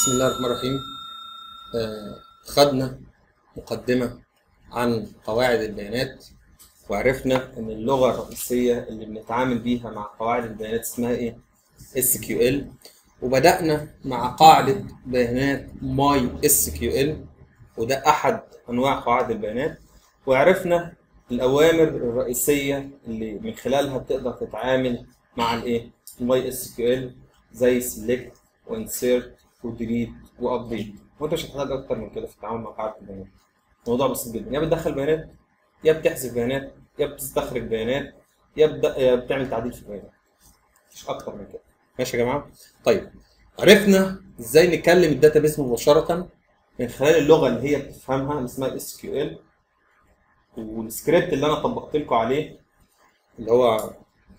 بسم الله الرحمن الرحيم آه، خدنا مقدمة عن قواعد البيانات وعرفنا ان اللغة الرئيسية اللي بنتعامل بيها مع قواعد البيانات اسمها ايه SQL وبدأنا مع قاعدة بيانات MySQL وده احد انواع قواعد البيانات وعرفنا الاوامر الرئيسية اللي من خلالها بتقدر تتعامل مع الايه MySQL زي select وانسيرت وديليت وابديت وانت مش هتحتاج اكتر من كده في التعامل مع قاعده البيانات الموضوع بسيط جدا يا بتدخل بيانات يا بتحذف بيانات يا بتستخرج بيانات يا, بد... يا بتعمل تعديل في البيانات مش اكتر من كده ماشي يا جماعه طيب عرفنا ازاي نكلم الداتابيز مباشره من خلال اللغه اللي هي بتفهمها اللي اسمها اس كيو ال والسكريبت اللي انا طبقت لكم عليه اللي هو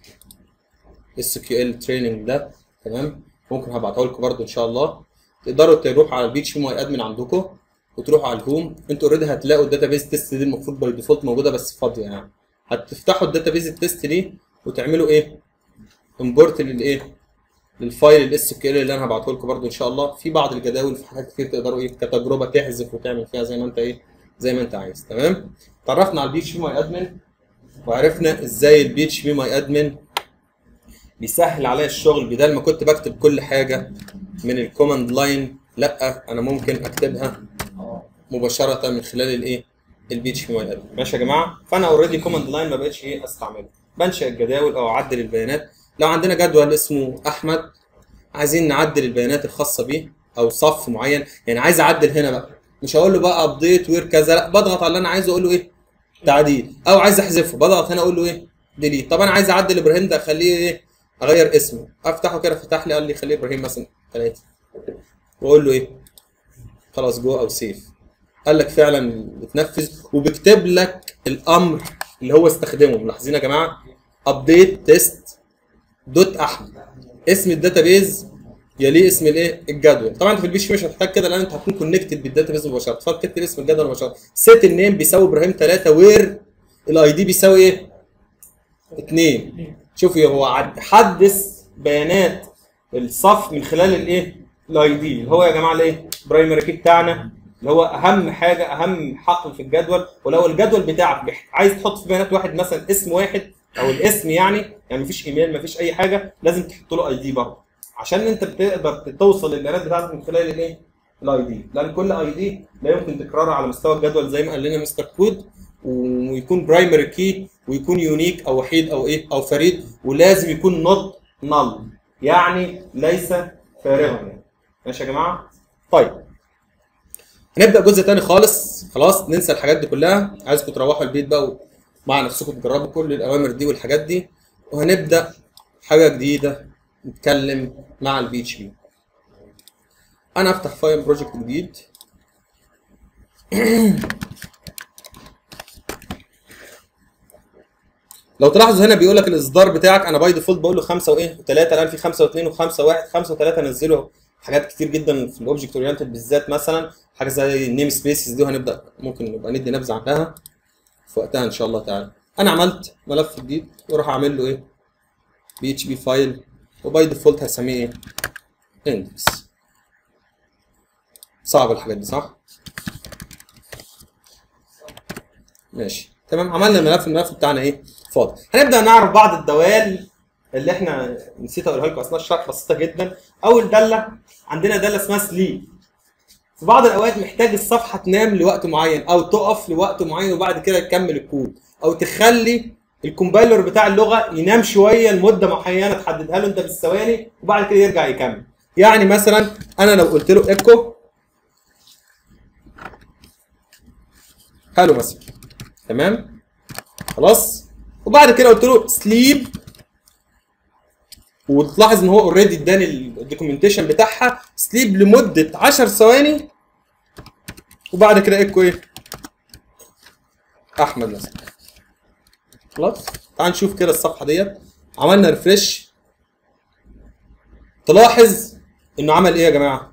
اس كيو ال تريننج ده تمام ممكن هبعته لكم برده ان شاء الله تقدروا تروحوا على البيتش ماي ادمن عندكم وتروحوا على الهوم انتوا اوريدي هتلاقوا الداتابيز تيست دي المفروض باي ديفولت موجوده بس فاضيه يعني هتفتحوا الداتابيز التيست دي وتعملوا ايه امبورت للايه للفايل الاس كيو ال اللي انا هبعته لكم برده ان شاء الله في بعض الجداول في حاجات كتير تقدروا ايه كتجربه تحذف وتعمل فيها زي ما انت ايه زي ما انت عايز تمام اتعرفنا على البيتش ماي ادمن وعرفنا ازاي البيتش ماي ادمن بيسهل عليا الشغل بدل ما كنت بكتب كل حاجه من الكوماند لاين لا انا ممكن اكتبها مباشره من خلال الايه البي اتش ام ال ماشي يا جماعه فانا اوريدي كوماند لاين ما بقتش ايه استعمله بنشئ الجداول او اعدل البيانات لو عندنا جدول اسمه احمد عايزين نعدل البيانات الخاصه بيه او صف معين يعني عايز اعدل هنا بقى مش هقول له بقى ابديت وير كذا لا بضغط على اللي انا عايزه اقول له ايه تعديل او عايز احذفه بضغط هنا اقول له ايه ديليت طب انا عايز اعدل ابراهيم ده اخليه ايه اغير اسمه افتحه كده فتح لي قال لي خليه ابراهيم مثلا ثلاثه واقول له ايه خلاص جو او سيف قال لك فعلا بتنفذ وبيكتب لك الامر اللي هو استخدمه ملاحظين يا جماعه ابديت تيست دوت احمد اسم الداتابيز يليه اسم الايه الجدول طبعا انت في البيش مش هتحتاج كده لان انت هتكون كونكتد بالداتابيز مباشره فتكتب اسم الجدول مباشره سيت النيم بيساوي ابراهيم 3 وير الاي دي بيساوي ايه 2 شوفوا هو حدث بيانات الصف من خلال الايه الاي دي اللي هو يا جماعه الايه برايمري كي بتاعنا اللي هو اهم حاجه اهم حقل في الجدول ولو الجدول بتاعك عايز تحط في بيانات واحد مثلا اسم واحد او الاسم يعني يعني مفيش ايميل مفيش اي حاجه لازم تحط له اي دي برضه عشان انت بتقدر توصل للبيانات بتاعتك من خلال الايه الاي دي لان كل اي دي لا يمكن تكرارها على مستوى الجدول زي ما قال لنا مستر كود ويكون برايمري كي ويكون يونيك او وحيد او ايه او فريد ولازم يكون نوت نل يعني ليس فارغا يعني ماشي يا جماعه طيب هنبدا جزء تاني خالص خلاص ننسى الحاجات دي كلها عايزكم تروحوا البيت بقى مع نفسكم تجربوا كل الاوامر دي والحاجات دي وهنبدا حاجه جديده نتكلم مع البي اتش بي انا افتح فايل بروجكت جديد لو تلاحظوا هنا بيقول لك الاصدار بتاعك انا باي ديفولت بقول له 5 وايه 3 الان في 5 و2 و5 و1 5 و3 نزله حاجات كتير جدا في الاوبجكت اورينتد بالذات مثلا حاجه زي النيم سبيسز دي وهنبدا ممكن نبقى ندي نبذه عنها في وقتها ان شاء الله تعالى انا عملت ملف جديد واروح اعمل له ايه بي اتش بي فايل وباي ديفولت هسميه ايه اندكس صعب الحاجات دي صح ماشي تمام عملنا الملف الملف بتاعنا ايه فاضي هنبدا نعرف بعض الدوال اللي احنا نسيت اقولها لكم اثناء الشرح بسيطه جدا اول داله عندنا داله اسمها سليب في بعض الاوقات محتاج الصفحه تنام لوقت معين او تقف لوقت معين وبعد كده تكمل الكود او تخلي الكومبايلر بتاع اللغه ينام شويه لمده معينه تحددها له انت بالثواني وبعد كده يرجع يكمل يعني مثلا انا لو قلت له ايكو حلو مثلا تمام خلاص وبعد كده قلت له سليب وتلاحظ ان هو اوريدي اداني الدوكيومنتيشن بتاعها سليب لمده 10 ثواني وبعد كده ايكو ايه احمد مثلا خلاص تعال نشوف كده الصفحه ديت عملنا ريفرش تلاحظ انه عمل ايه يا جماعه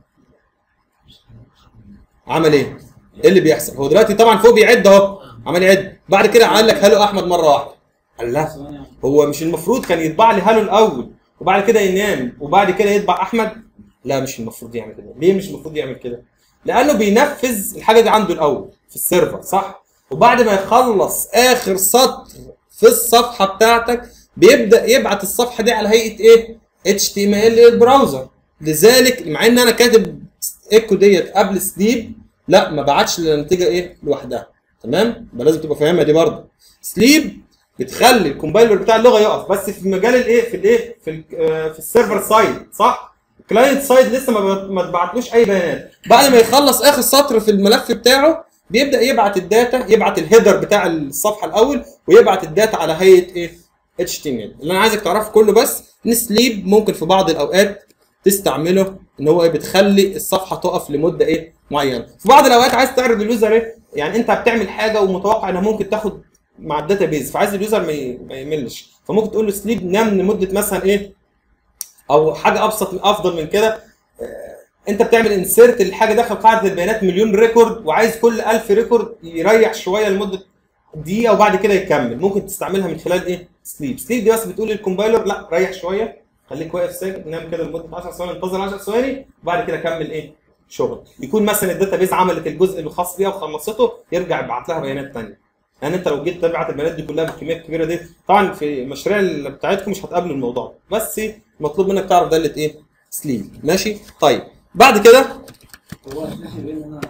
عمل ايه ايه اللي بيحصل هو دلوقتي طبعا فوق بيعد اهو عمال يعد بعد كده قال لك هلو احمد مره واحده قال لا هو مش المفروض كان يطبع لي هلو الاول وبعد كده ينام وبعد كده يطبع احمد لا مش المفروض يعمل كده ليه مش المفروض يعمل كده لانه بينفذ الحاجه دي عنده الاول في السيرفر صح وبعد ما يخلص اخر سطر في الصفحه بتاعتك بيبدا يبعت الصفحه دي على هيئه ايه HTML للبراوزر لذلك مع ان انا كاتب ايكو ديت قبل سليب لا ما بعتش النتيجه ايه لوحدها تمام يبقى لازم تبقى فاهمها دي برضه سليب بتخلي الكومبايلر بتاع اللغه يقف بس في مجال الايه في الايه في ال- آه، في السيرفر سايد صح الكلاينت سايد لسه ما ب- ما تبعتلوش اي بيانات بعد ما يخلص اخر سطر في الملف بتاعه بيبدا يبعت الداتا يبعت الهيدر بتاع الصفحه الاول ويبعت الداتا على هيئه ايه HTML اللي انا عايزك تعرفه كله بس ان سليب ممكن في بعض الاوقات تستعمله ان هو ايه بتخلي الصفحه تقف لمده ايه معينه في بعض الاوقات عايز تعرض لليوزر ايه يعني انت بتعمل حاجه ومتوقع انها ممكن تاخد مع الداتا بيز فعايز اليوزر ما ي- ما يملش فممكن تقول له سليب نام لمده مثلا ايه او حاجه ابسط افضل من كده آه، انت بتعمل انسيرت لحاجه داخل قاعده البيانات مليون ريكورد وعايز كل 1000 ريكورد يريح شويه لمده دقيقه وبعد كده يكمل ممكن تستعملها من خلال ايه سليب سليب دي بس بتقول للكومبايلر لا ريح شويه خليك واقف ساكت نام كده لمده 10 ثواني انتظر 10 ثواني وبعد كده كمل ايه شغل يكون مثلا الداتا بيز عملت الجزء الخاص بيها وخلصته يرجع يبعت لها بيانات ثانيه يعني انت لو جيت تبعت البيانات دي كلها بالكميه الكبيره دي طبعا في المشاريع اللي بتاعتكم مش هتقابلوا الموضوع ده. بس مطلوب منك تعرف داله ايه سليب ماشي طيب بعد كده هو احنا بين انا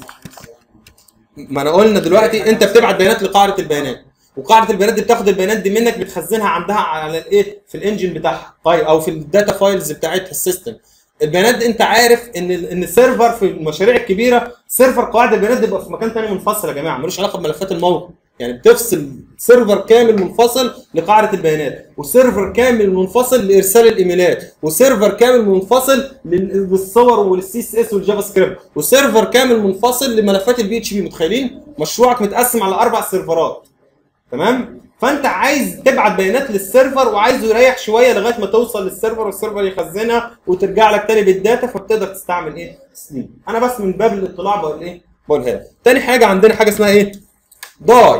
ما انا قلنا دلوقتي انت بتبعت بيانات لقاعده البيانات وقاعده البيانات دي بتاخد البيانات دي منك بتخزنها عندها على الايه في الانجن بتاعها طيب او في الداتا فايلز بتاعتها السيستم البيانات دي انت عارف ان ال- ان السيرفر في المشاريع الكبيره سيرفر قواعد البيانات دي بيبقى في مكان ثاني منفصل يا جماعه ملوش علاقه بملفات الموقع يعني بتفصل سيرفر كامل منفصل لقاعده البيانات وسيرفر كامل منفصل لارسال الايميلات وسيرفر كامل منفصل لل- للصور والسي اس اس والجافا سكريبت وسيرفر كامل منفصل لملفات البي اتش بي متخيلين مشروعك متقسم على اربع سيرفرات تمام فانت عايز تبعت بيانات للسيرفر وعايزه يريح شويه لغايه ما توصل للسيرفر والسيرفر يخزنها وترجع لك تاني بالداتا فبتقدر تستعمل ايه سليب انا بس من باب الاطلاع بقول ايه بقولها لك تاني حاجه عندنا حاجه اسمها ايه داي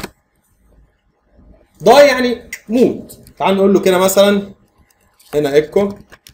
داي يعني موت تعال نقول له كده مثلا هنا ايكو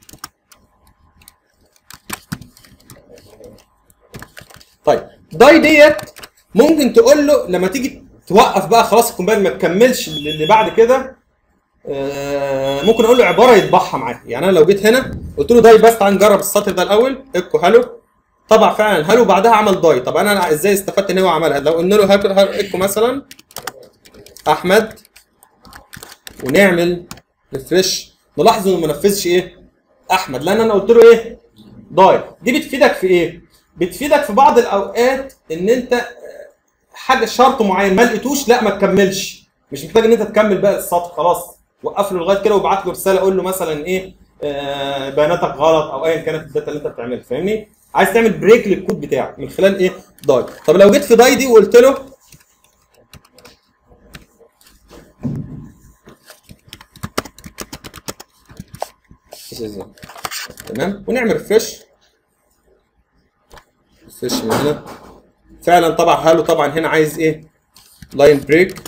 طيب داي ديت ممكن تقول له لما تيجي توقف بقى خلاص الكومبايل ما تكملش اللي بعد كده آه، ممكن اقول له عباره يطبعها معايا يعني انا لو جيت هنا قلت له داي بس تعال نجرب السطر ده الاول ايكو هالو طبع فعلا هالو بعدها عمل داي طب انا ازاي استفدت ان هو عملها لو قلنا له هالو هالو ايكو مثلا احمد ونعمل ريفرش نلاحظ انه ما نفذش ايه احمد لان انا قلت له ايه داي دي بتفيدك في ايه بتفيدك في بعض الاوقات ان انت آه، حاجه شرط معين ما لقيتوش لا ما تكملش مش محتاج ان انت تكمل بقى السطر خلاص وقف له لغايه كده وابعت له رساله قول له مثلا ايه آه بياناتك غلط او ايا كانت الداتا اللي انت بتعملها فاهمني عايز تعمل بريك للكود بتاعك من خلال ايه داي طب لو جيت في داي دي وقلت له تمام ونعمل ريفرش ريفرش من هنا فعلا طبعا هالو طبعا هنا عايز ايه لاين بريك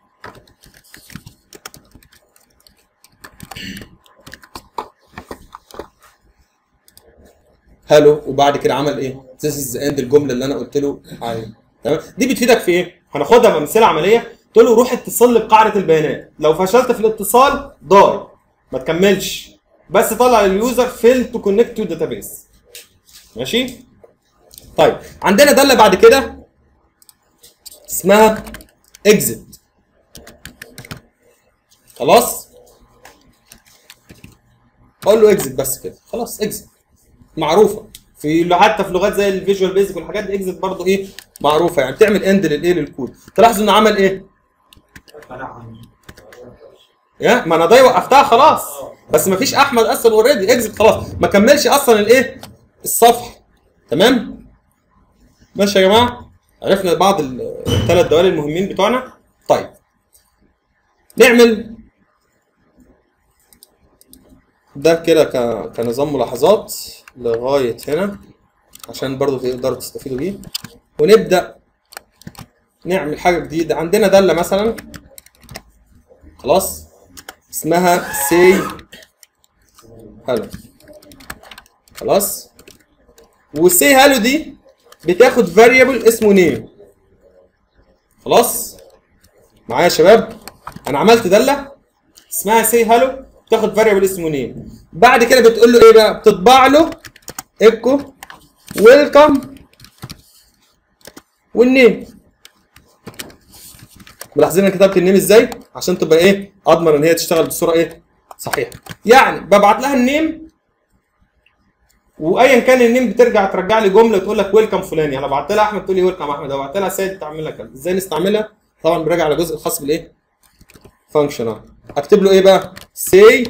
هالو وبعد كده عمل ايه ذيس از اند الجمله اللي انا قلت له عليها تمام دي بتفيدك في ايه هناخدها بامثله عمليه تقول له روح اتصل بقاعده البيانات لو فشلت في الاتصال ضاي ما تكملش بس طلع لليوزر فيل تو كونكت تو داتابيس ماشي طيب عندنا داله بعد كده اسمها اكزit خلاص اقول له اكزit بس كده خلاص اكزit معروفه في حتى في لغات زي الفيجوال بيزك والحاجات دي اكزت برضه ايه معروفه يعني بتعمل اند للايه للكود تلاحظ انه عمل ايه يا ما انا ضاي وقفتها خلاص بس ما فيش احمد اصلا اوريدي اكزت خلاص ما كملش اصلا الايه الصفحه تمام ماشي يا جماعه عرفنا بعض الثلاث دوال المهمين بتوعنا طيب نعمل ده كده ك- كنظام ملاحظات لغايه هنا عشان برضو تقدروا تستفيدوا بيه ونبدا نعمل حاجه جديده عندنا داله مثلا خلاص اسمها سي هلو خلاص والسي هالو دي بتاخد فاريبل اسمه نيم خلاص معايا يا شباب انا عملت داله اسمها سي هالو بتاخد فاريبل اسمه نيم بعد كده بتقول له ايه بقى بتطبع له ايكو ويلكم والنيم ملاحظين انا كتبت النيم ازاي عشان تبقى ايه اضمن ان هي تشتغل بصوره ايه صحيحه يعني ببعت لها النيم وايا كان النيم بترجع ترجع لي جمله تقول لك ويلكم فلاني انا بعت لها احمد تقول لي ويلكم احمد او بعت لها سيد تعمل لك كذا ازاي نستعملها طبعا براجع على الجزء الخاص بالايه فانكشن اهو اكتب له ايه بقى سي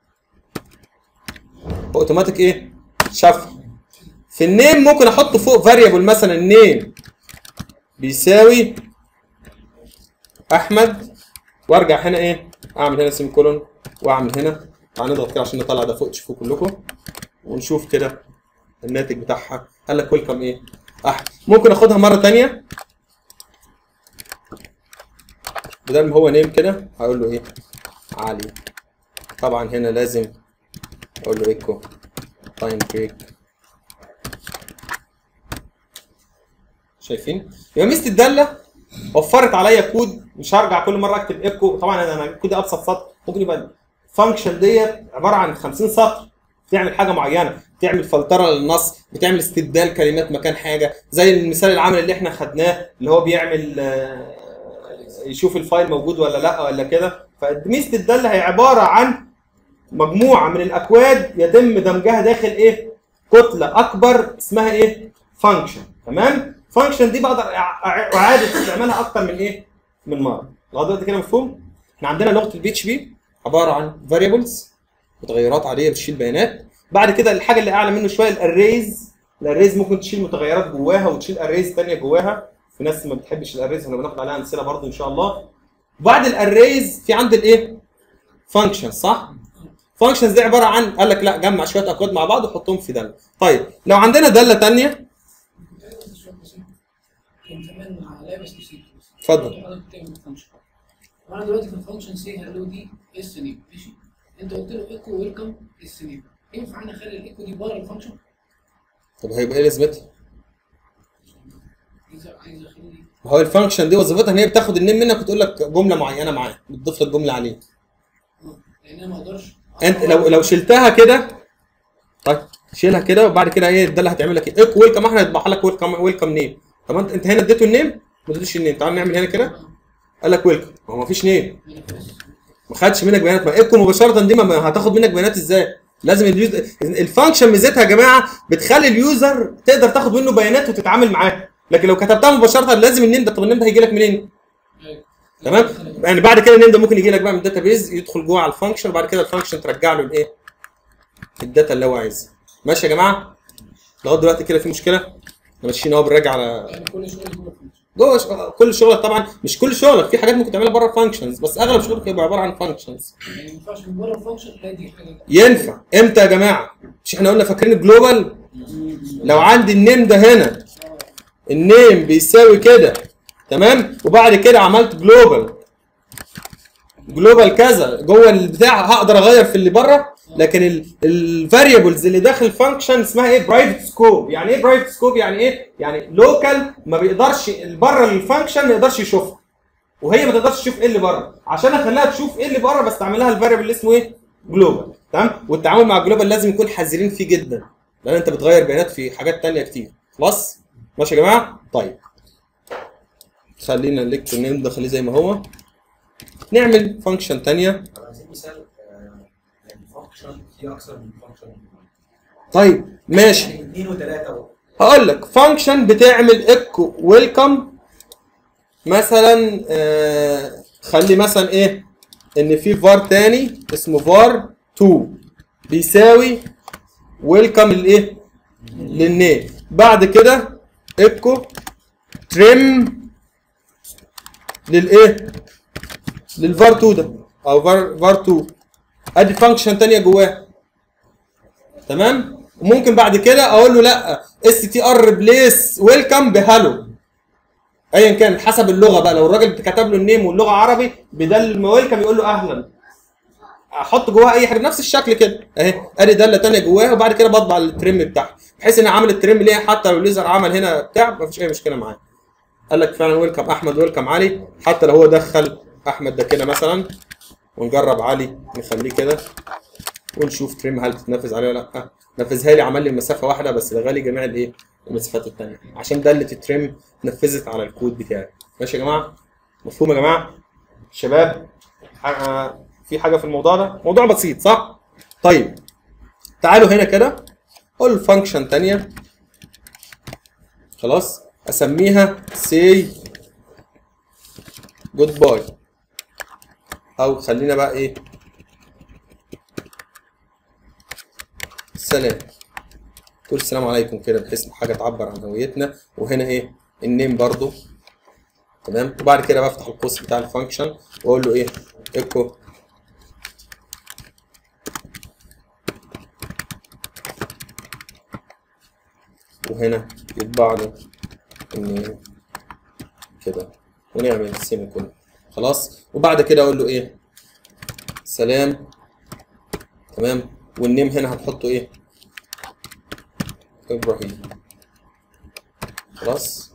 اوتوماتيك ايه شفر في النيم ممكن احط فوق فاريبل مثلا النيم بيساوي احمد وارجع هنا ايه اعمل هنا سيم كولون واعمل هنا تعال نضغط كده عشان نطلع ده فوق تشوفوه كلكم ونشوف كده الناتج بتاعها قال لك ويلكم ايه احمد ممكن اخدها مره ثانيه بدل ما هو نيم كده هقول له ايه علي طبعا هنا لازم اقول له ايكو تايم بريك شايفين يبقى ميزه الداله وفرت عليا كود مش هرجع كل مره اكتب ايكو طبعا انا انا كودي ابسط سطر ممكن يبقى الفانكشن ديت عباره عن 50 سطر بتعمل حاجه معينه بتعمل فلتره للنص بتعمل استبدال كلمات مكان حاجه زي المثال العملي اللي احنا خدناه اللي هو بيعمل آه، يشوف الفايل موجود ولا لا ولا كده فميزه الداله هي عباره عن مجموعه من الاكواد يتم دمجها داخل ايه كتله اكبر اسمها ايه فانكشن تمام فانكشن دي بقدر أع- أع- اعاده استعمالها اكتر من ايه من مره لغايه دلوقتي كده مفهوم احنا عندنا لغه البي اتش بي عباره عن فاريبلز متغيرات عاديه بتشيل بيانات بعد كده الحاجه اللي اعلى منه شويه الاريز الاريز ممكن تشيل متغيرات جواها وتشيل اريز ثانيه جواها في ناس ما بتحبش الاريز احنا بناخد عليها امثله برضو ان شاء الله بعد الاريز في عند الايه فانكشن صح فانكشنز دي عباره عن قال لك لا جمع شويه اكواد مع بعض وحطهم في داله طيب لو عندنا داله ثانيه كان كمان مع لابس نسيت اتفضل حضرتك بتعمل فانكشن وانا دلوقتي في الفانكشن سي هلو دي اس نيم ماشي انت قلت له ايكو ويلكم اس نيم ينفع انا اخلي الايكو دي بره الفانكشن طب هيبقى ايه لازمتها؟ عايز عايز اخلي ما هو الفانكشن دي وظيفتها ان هي بتاخد النيم منك وتقول لك جمله معينه معاه بتضيف لك جمله عليه آه، لان انا ما اقدرش انت لو لو شلتها كده طيب شيلها كده وبعد كده ايه ده اللي هتعمل لك ايه ايكو ويلكم احنا هيطبع لك ويلكم ويلكم نيم طب انت انت هنا اديته النيم ما اديتوش النيم تعال نعمل هنا كده قال لك ويلكم هو ما فيش نيم ما خدش منك بيانات ما ايكو مباشره دي ما هتاخد منك بيانات ازاي لازم اليوزر الفانكشن ميزتها يا جماعه بتخلي اليوزر تقدر تاخد منه بيانات وتتعامل معاه لكن لو كتبتها مباشره لازم النيم ده طب النيم ده هيجي لك منين تمام يعني بعد كده النيم ده ممكن يجي لك بقى من الداتابيز يدخل جوه على الفانكشن وبعد كده الفانكشن ترجع له الايه الداتا اللي هو عايزها ماشي يا جماعه لغايه دلوقتي كده في مشكله احنا ماشيين اهو بنراجع على يعني كل شغل جوه الفانكشن جوه ش- كل شغلك طبعا مش كل شغلك في حاجات ممكن تعملها بره الفانكشنز بس اغلب شغلك يبقى عباره عن فانكشنز يعني ما ينفعش من بره الفانكشن لا دي حاجه ينفع امتى يا جماعه مش احنا قلنا فاكرين الجلوبال لو عندي النيم ده هنا النيم بيساوي كده تمام وبعد كده عملت جلوبال جلوبال كذا جوه البتاع هقدر اغير في اللي بره لكن الفاريبلز اللي داخل فانكشن اسمها ايه برايفت سكوب يعني ايه برايفت سكوب يعني ايه يعني لوكال ما بيقدرش اللي بره الفانكشن ما يقدرش يشوفها وهي ما تقدرش تشوف ايه اللي بره عشان اخليها تشوف ايه اللي بره بستعمل لها الفاريبل اللي اسمه ايه جلوبال تمام والتعامل مع الجلوبال لازم نكون حذرين فيه جدا لان انت بتغير بيانات في حاجات تانية كتير خلاص ماشي يا جماعه طيب خلينا الليكتور نيم ده خليه زي ما هو نعمل فانكشن تانية على سبيل المثال آه، يعني فانكشن في اكثر من فانكشن طيب ماشي يعني اثنين وثلاثه هقول لك فانكشن بتعمل ايكو ويلكم مثلا آه خلي مثلا ايه ان في فار تاني اسمه فار 2 بيساوي ويلكم للايه للنيم بعد كده ايكو تريم للايه للفار 2 ده او فار فار 2 ادي فانكشن تانية جواه تمام وممكن بعد كده اقول له لا اس تي ار ريبليس ويلكم بهالو ايا كان حسب اللغه بقى لو الراجل كتب له النيم واللغه عربي بدل ما ويلكم يقول له اهلا احط جواها اي حاجه بنفس الشكل كده اهي ادي داله ثانيه جواها وبعد كده بطبع الترم بتاعها بحيث ان عامل الترم ليه حتى لو الليزر عمل هنا بتاع مفيش اي مشكله معاه قال لك فعلا ويلكم احمد ويلكم علي حتى لو هو دخل احمد ده كده مثلا ونجرب علي نخليه كده ونشوف ترم هل تتنفذ عليه ولا لا نفذها لي عمل لي مسافه واحده بس لغى لي جميع الايه المسافات الثانيه عشان داله الترم نفذت على الكود بتاعي ماشي يا جماعه مفهوم يا جماعه شباب ح- في حاجه في الموضوع ده موضوع بسيط صح طيب تعالوا هنا كده قول فانكشن تانية خلاص اسميها say goodbye او خلينا بقى ايه سلام تقول السلام عليكم كده بحيث حاجه تعبر عن هويتنا وهنا ايه النيم برضو تمام وبعد كده بفتح القوس بتاع الفانكشن واقول له ايه ايكو وهنا يطبع له النيم كده ونعمل سيمي كله خلاص وبعد كده اقول له ايه سلام تمام والنيم هنا هنحطه ايه ابراهيم خلاص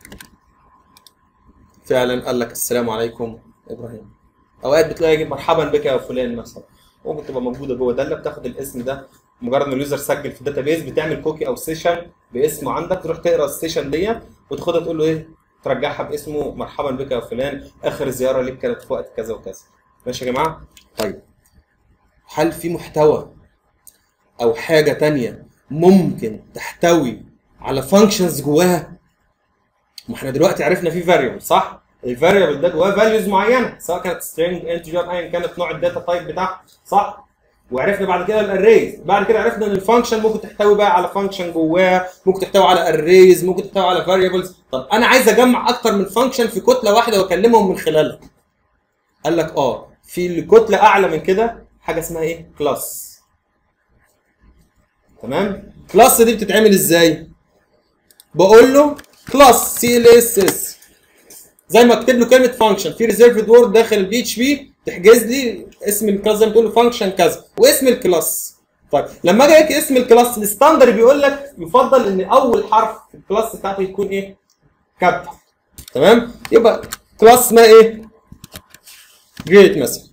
فعلا قال لك السلام عليكم ابراهيم اوقات بتلاقي يجي مرحبا بك يا فلان مثلا ممكن تبقى موجوده جوه داله بتاخد الاسم ده مجرد ما اليوزر سجل في الداتابيز بتعمل كوكي او سيشن باسمه عندك تروح تقرا السيشن دي وتاخدها تقول له ايه ترجعها باسمه مرحبا بك يا فلان اخر زياره ليك كانت في وقت كذا وكذا ماشي يا جماعه طيب هل في محتوى او حاجه تانية ممكن تحتوي على فانكشنز جواها ما احنا دلوقتي عرفنا في فاريبل صح الفاريبل ده جواه فاليوز معينه سواء كانت سترينج انتجر ايا كانت نوع الداتا تايب بتاعها صح وعرفنا بعد كده الاريز بعد كده عرفنا ان الفانكشن ممكن تحتوي بقى على فانكشن جواها ممكن تحتوي على اريز ممكن تحتوي على فاريبلز طب انا عايز اجمع اكتر من فانكشن في كتله واحده واكلمهم من خلالها قال لك اه في الكتله اعلى من كده حاجه اسمها ايه كلاس تمام كلاس دي بتتعمل ازاي بقول له كلاس سي ال اس اس زي ما اكتب له كلمه فانكشن في ريزيرفد وورد داخل البي اتش بي تحجز لي اسم الكلاس زي ما تقول له فانكشن كذا واسم الكلاس طيب لما اجي اكتب اسم الكلاس الستاندر بيقول لك يفضل ان اول حرف في الكلاس بتاعته يكون ايه كابيتال تمام يبقى كلاس اسمها ايه جريت مثلا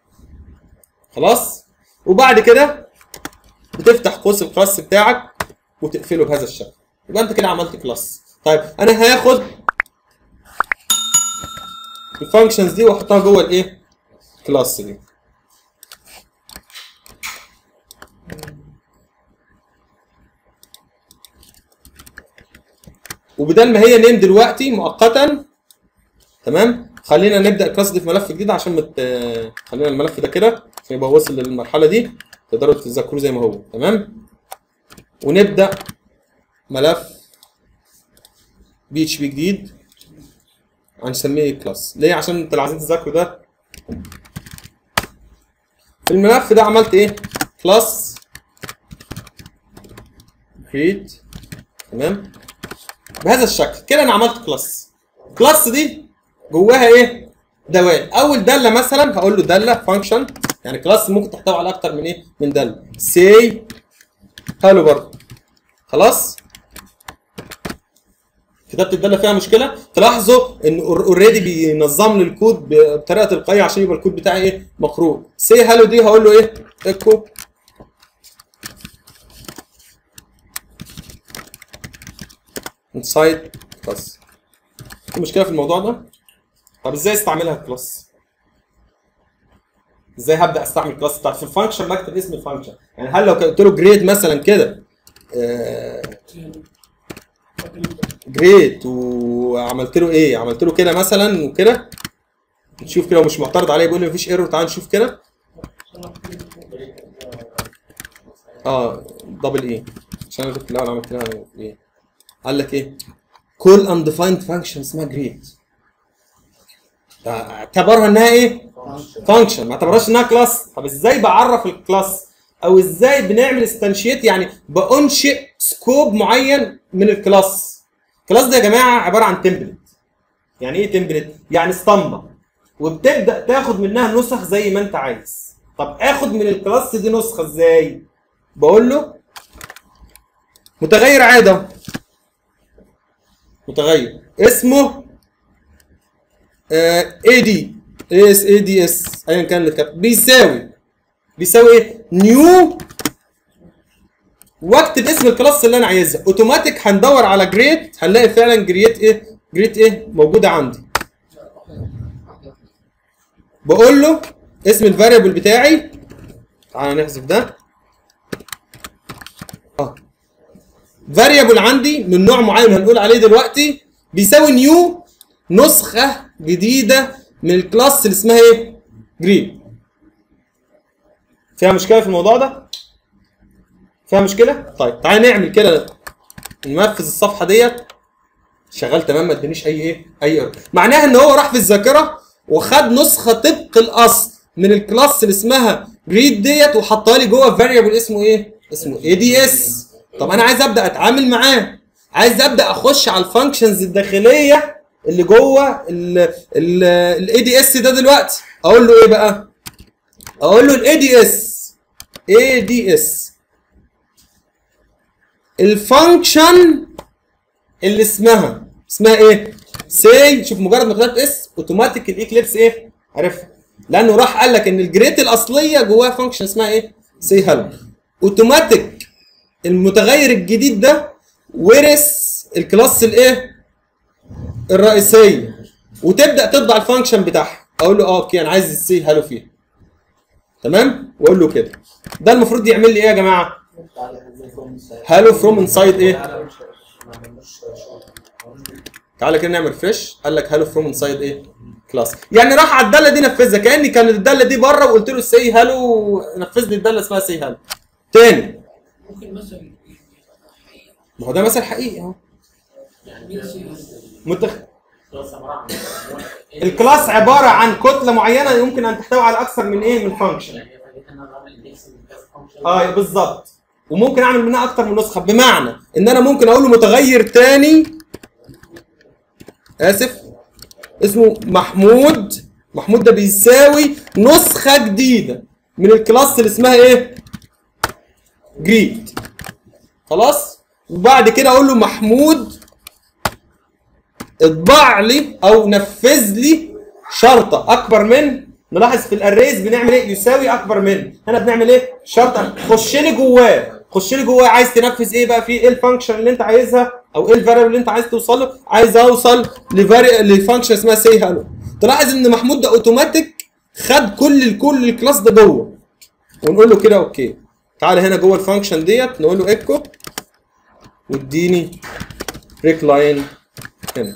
خلاص وبعد كده بتفتح قوس الكلاس بتاعك وتقفله بهذا الشكل يبقى انت كده عملت كلاس طيب انا هاخد الفانكشنز دي واحطها جوه الايه كلاس دي وبدل ما هي نيم دلوقتي مؤقتا تمام خلينا نبدا الكلاس دي في ملف جديد عشان مت... خلينا الملف ده كده عشان يبقى وصل للمرحله دي تقدروا تذاكروه زي ما هو تمام ونبدا ملف بي اتش بي جديد هنسميه كلاس ليه عشان انت اللي عايزين تذاكروا ده في الملف ده عملت ايه كلاس create تمام بهذا الشكل كده انا عملت كلاس كلاس دي جواها ايه دوال اول داله مثلا هقول له داله فانكشن يعني كلاس ممكن تحتوي على اكتر من ايه من داله سي حلو برضه خلاص كتابه الداله فيها مشكله تلاحظوا ان اوريدي بينظم لي الكود بطريقه تلقائيه عشان يبقى الكود بتاعي ايه مقروء سي هالو دي هقول له ايه ايكو انسايد كلاس في مشكله في الموضوع ده طب ازاي استعملها الكلاس ازاي هبدا استعمل الكلاس بتاعت في الفانكشن بكتب اسم الفانكشن يعني هل لو قلت له جريد مثلا كده جريد وعملت له ايه عملت له كده مثلا وكده نشوف كده ومش معترض عليه بيقول لي مفيش ايرور تعال نشوف كده اه دبل ايه عشان انا كنت الاول عملت لها ايه قال لك ايه كل undefined function اسمها جريد اعتبرها انها ايه فانكشن ما اعتبرهاش انها كلاس طب ازاي بعرف الكلاس او ازاي بنعمل استنشيت يعني بانشئ سكوب معين من الكلاس الكلاس ده يا جماعه عباره عن تمبلت يعني ايه تمبلت يعني اسطمبه وبتبدا تاخد منها نسخ زي ما انت عايز طب اخد من الكلاس دي نسخه ازاي بقول له متغير عادي أهو. متغير اسمه اي دي اس اي دي اس ايا كان اللي كتب بيساوي بيساوي ايه نيو واكتب اسم الكلاس اللي انا عايزها اوتوماتيك هندور على جريت هنلاقي فعلا جريت ايه جريت ايه موجوده عندي بقول له اسم الفاريبل بتاعي تعالى نحذف ده اه فاريبل عندي من نوع معين هنقول عليه دلوقتي بيساوي نيو نسخه جديده من الكلاس اللي اسمها ايه جريد فيها مشكله في الموضوع ده فيها مشكله طيب تعالى نعمل كده ننفذ الصفحه ديت شغال تمام ما ادانيش اي ايه اي error. معناها ان هو راح في الذاكره وخد نسخه طبق الاصل من الكلاس اللي اسمها جريد ديت وحطها لي جوه فاريبل اسمه ايه اسمه اي دي اس طب انا عايز ابدا اتعامل معاه عايز ابدا اخش على الفانكشنز الداخليه اللي جوه الاي دي اس ده دلوقتي اقول له ايه بقى اقول له الاي دي اس اي دي اس الفانكشن اللي اسمها اسمها ايه سي شوف مجرد ما كتبت اس اوتوماتيك الايكليبس ايه عرفها لانه راح قال لك ان الجريت الاصليه جواها فانكشن اسمها ايه سي هلو اوتوماتيك المتغير الجديد ده ورث الكلاس الايه الرئيسيه وتبدا تطبع الفانكشن بتاعها اقول له اه اوكي انا عايز السي هلو فيها تمام واقول له كده ده المفروض يعمل لي ايه يا جماعه هالو فروم انسايد ايه تعالى كده نعمل فريش قال لك هالو فروم انسايد ايه كلاس يعني راح على الداله دي نفذها كاني كانت الداله دي بره وقلت له سي هالو نفذ لي الداله اسمها سي هالو تاني ممكن مثلا يبقى حقيقة ما هو ده مثل حقيقي اهو مين سي متخ... الكلاس عباره عن كتله معينه يمكن ان تحتوي على اكثر من ايه من فانكشن اه بالظبط وممكن اعمل منها اكتر من نسخه بمعنى ان انا ممكن اقول له متغير تاني اسف اسمه محمود محمود ده بيساوي نسخه جديده من الكلاس اللي اسمها ايه جريد خلاص وبعد كده اقول له محمود اطبع لي او نفذ لي شرطه اكبر من نلاحظ في الاريز بنعمل ايه يساوي اكبر من هنا بنعمل ايه شرطه خش لي جواه خش لي جواه عايز تنفذ ايه بقى في ايه الفانكشن اللي انت عايزها او ايه الفاريبل اللي انت عايز توصل له عايز اوصل لفاري لفانكشن اسمها سي هالو تلاحظ ان محمود ده اوتوماتيك خد كل الكل الكلاس ده جوه ونقول له كده اوكي تعالى هنا جوه الفانكشن ديت نقول له ايكو واديني ريك لاين هنا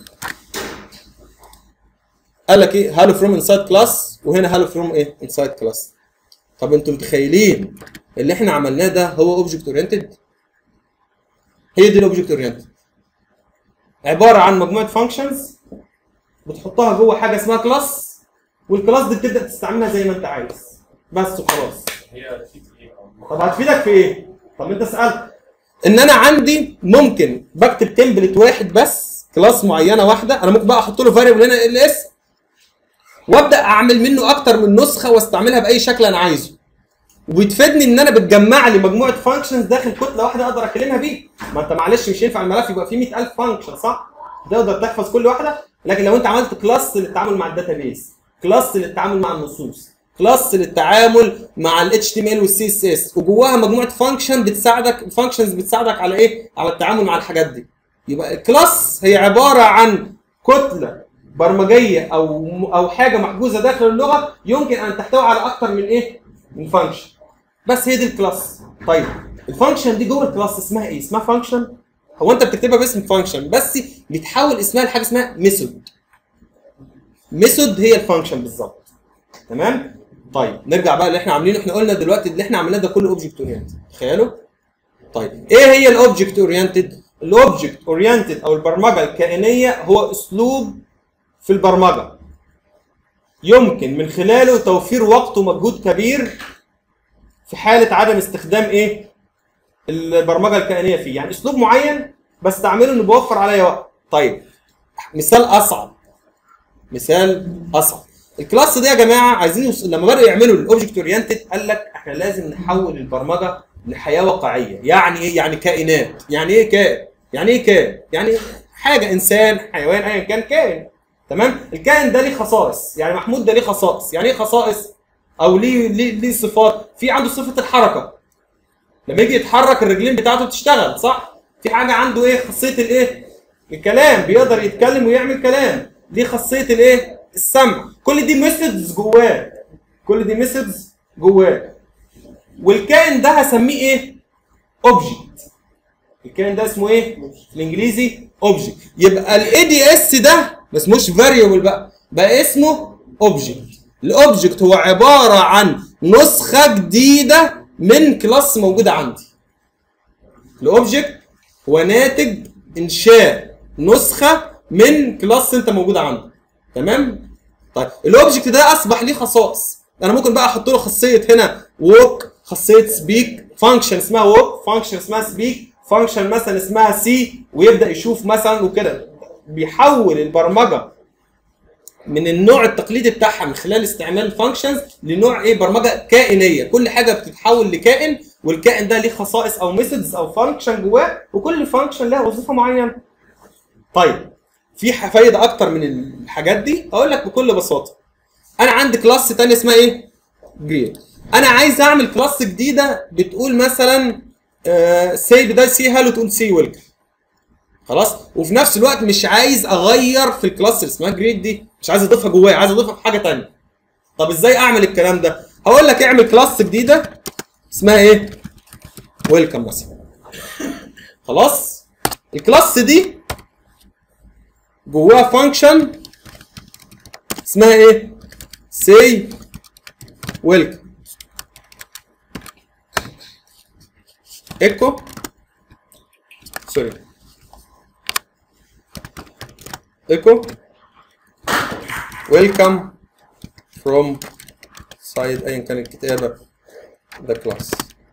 قال لك ايه هالو فروم انسايد كلاس وهنا هالو فروم ايه انسايد كلاس طب انتوا متخيلين اللي احنا عملناه ده هو اوبجكت اورينتد هي دي الاوبجكت اورينتد عباره عن مجموعه فانكشنز بتحطها جوه حاجه اسمها كلاس والكلاس دي بتبدا تستعملها زي ما انت عايز بس وخلاص هي في ايه طب هتفيدك في ايه؟ طب انت سالت ان انا عندي ممكن بكتب تمبلت واحد بس كلاس معينه واحده انا ممكن بقى احط له فاريبل هنا ال اس وابدا اعمل منه اكتر من نسخه واستعملها باي شكل انا عايزه وبتفيدني ان انا بتجمع لي مجموعه فانكشنز داخل كتله واحده اقدر اكلمها بيه ما انت معلش مش ينفع الملف يبقى فيه 100000 فانكشن صح تقدر تحفظ كل واحده لكن لو انت عملت كلاس للتعامل مع الداتابيس كلاس للتعامل مع النصوص كلاس للتعامل مع ال HTML وال CSS وجواها مجموعه فانكشن بتساعدك فانكشنز بتساعدك على ايه على التعامل مع الحاجات دي يبقى الكلاس هي عباره عن كتله برمجيه او او حاجه محجوزه داخل اللغه يمكن ان تحتوي على اكتر من ايه من فانكشن بس هي دي الكلاس طيب الفانكشن دي جوه الكلاس اسمها ايه اسمها فانكشن هو انت بتكتبها باسم فانكشن بس بيتحول اسمها لحاجه اسمها ميثود ميثود هي الفانكشن بالظبط تمام طيب نرجع بقى اللي احنا عاملينه احنا قلنا دلوقتي اللي احنا عملناه ده كله اوبجكت اورينتد تخيلوا طيب ايه هي الاوبجكت اورينتد الاوبجكت اورينتد او البرمجه الكائنيه هو اسلوب في البرمجه يمكن من خلاله توفير وقت ومجهود كبير في حاله عدم استخدام ايه البرمجه الكائنيه فيه يعني اسلوب معين بستعمله انه بيوفر عليا وقت طيب مثال اصعب مثال اصعب الكلاس ده يا جماعه عايزين يوص... لما بداوا يعملوا الاوبجكت اورينتد قال لك احنا لازم نحول البرمجه لحياه واقعيه يعني ايه يعني كائنات يعني ايه كائن يعني ايه كائن يعني حاجه انسان حيوان ايا كان كائن تمام الكائن ده ليه خصائص يعني محمود ده ليه خصائص يعني ايه خصائص او ليه ليه ليه صفات في عنده صفه الحركه لما يجي يتحرك الرجلين بتاعته بتشتغل صح في حاجه عنده ايه خاصيه الايه الكلام بيقدر يتكلم ويعمل كلام دي خاصيه الايه السمع كل دي ميثودز جواه كل دي ميثودز جواه والكائن ده هسميه ايه اوبجكت الكائن ده اسمه ايه الانجليزي اوبجكت يبقى الاي دي اس ده ما اسموش فاريبل بقى بقى اسمه اوبجكت الاوبجكت هو عباره عن نسخه جديده من كلاس موجوده عندي الاوبجكت هو ناتج انشاء نسخه من كلاس انت موجوده عندك تمام طيب الاوبجكت ده اصبح ليه خصائص انا ممكن بقى احط له خاصيه هنا ووك خاصيه سبيك فانكشن اسمها ووك فانكشن اسمها سبيك فانكشن مثلا اسمها سي ويبدا يشوف مثلا وكده بيحول البرمجه من النوع التقليدي بتاعها من خلال استعمال فانكشنز لنوع ايه برمجه كائنيه كل حاجه بتتحول لكائن والكائن ده ليه خصائص او ميثودز او فانكشن جواه وكل فانكشن لها وظيفه معينه طيب في ح- فايده اكتر من الحاجات دي اقول لك بكل بساطه انا عندي كلاس تاني اسمها ايه جريد انا عايز اعمل كلاس جديده بتقول مثلا سي بدل سي هالو تقول سي ويلكم خلاص وفي نفس الوقت مش عايز اغير في الكلاس اللي اسمها جريد دي مش عايز اضيفها جوايا عايز اضيفها في حاجه تانية طب ازاي اعمل الكلام ده هقول لك اعمل كلاس جديده اسمها ايه ويلكم مثلا خلاص الكلاس دي جواها فانكشن اسمها ايه سي ويلكم ايكو سوري echo welcome from side ايا كان الكتابه ده كلاس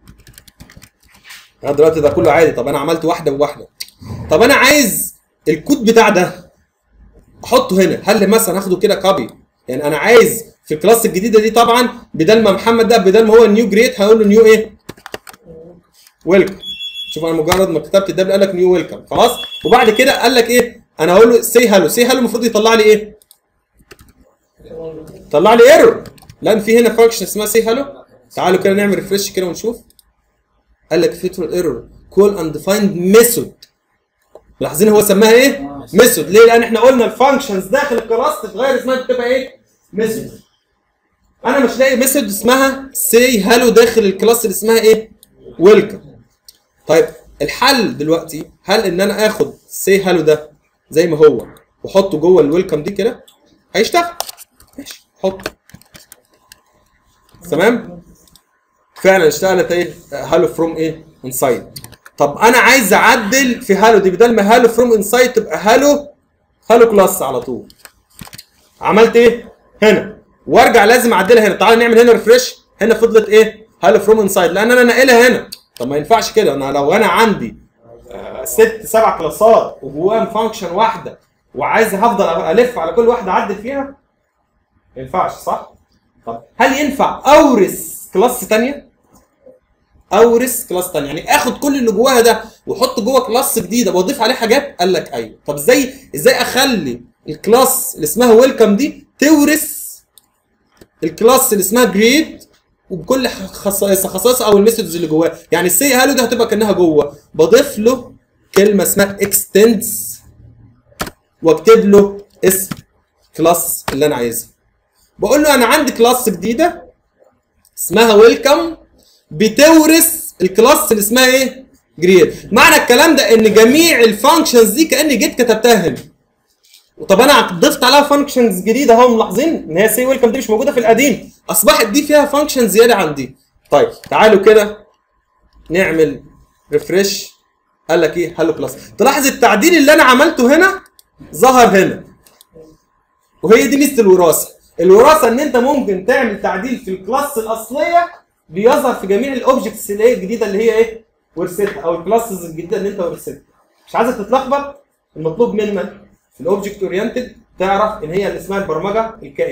انا دلوقتي ده كله عادي طب انا عملت واحده بواحده طب انا عايز الكود بتاع ده احطه هنا هل مثلا اخده كده كوبي يعني انا عايز في الكلاس الجديده دي طبعا بدل ما محمد ده بدل ما هو نيو جريت هقول له نيو ايه ويلكم شوف انا مجرد ما كتبت ده قال لك نيو ويلكم خلاص وبعد كده قال لك ايه انا هقول له سي هالو سي هالو المفروض يطلع لي ايه طلع لي ايرور لان في هنا فانكشن اسمها سي هالو تعالوا كده نعمل ريفرش كده ونشوف قال لك فيتور ايرور كول انديفايند ميثود ملاحظين هو سماها ايه ميثود ليه لان احنا قلنا الفانكشنز داخل الكلاس تتغير اسمها بتبقى ايه ميثود انا مش لاقي ميثود اسمها سي هالو داخل الكلاس اللي اسمها ايه ويلكم طيب الحل دلوقتي هل ان انا اخد سي هالو ده زي ما هو واحطه جوه الويلكم دي كده هيشتغل ماشي حطه تمام فعلا اشتغلت ايه هالو فروم ايه انسايد طب انا عايز اعدل في هالو دي بدل ما هالو فروم انسايد تبقى هالو هالو كلاس على طول عملت ايه هنا وارجع لازم اعدلها هنا تعال نعمل هنا ريفرش هنا فضلت ايه هالو فروم انسايد لان انا ناقلها هنا طب ما ينفعش كده انا لو انا عندي آه، ست سبع كلاسات وجواهم فانكشن واحده وعايز هفضل الف على كل واحده اعدل فيها ما ينفعش صح طب هل ينفع اورث كلاس ثانيه اورث كلاس ثانيه يعني اخد كل اللي جواها ده واحط جوه كلاس جديده واضيف عليه حاجات قال لك ايوه طب ازاي ازاي اخلي الكلاس اللي اسمها ويلكم دي تورث الكلاس اللي اسمها جريد وبكل خصائص خصائص او الميثودز اللي جواه يعني السي هالو ده هتبقى كانها جوه بضيف له كلمه اسمها اكستنس واكتب له اسم كلاس اللي انا عايزها بقول له انا عندي كلاس جديده اسمها ويلكم بتورث الكلاس اللي اسمها ايه جريد معنى الكلام ده ان جميع الفانكشنز دي كاني جيت كتبتها هنا وطب انا ضفت عليها فانكشنز جديده اهو ملاحظين ان هي سي ويلكم دي مش موجوده في القديم اصبحت دي فيها فانكشن زياده عن دي طيب تعالوا كده نعمل ريفرش قال لك ايه هالو كلاس تلاحظ التعديل اللي انا عملته هنا ظهر هنا وهي دي ميزه الوراثه الوراثه ان انت ممكن تعمل تعديل في الكلاس الاصليه بيظهر في جميع الاوبجكتس اللي هي الجديده اللي هي ايه ورثتها او الكلاسز الجديده اللي انت ورثتها مش عايزك تتلخبط المطلوب منك في الاوبجكت اورينتد تعرف ان هي اللي اسمها البرمجه الكائنيه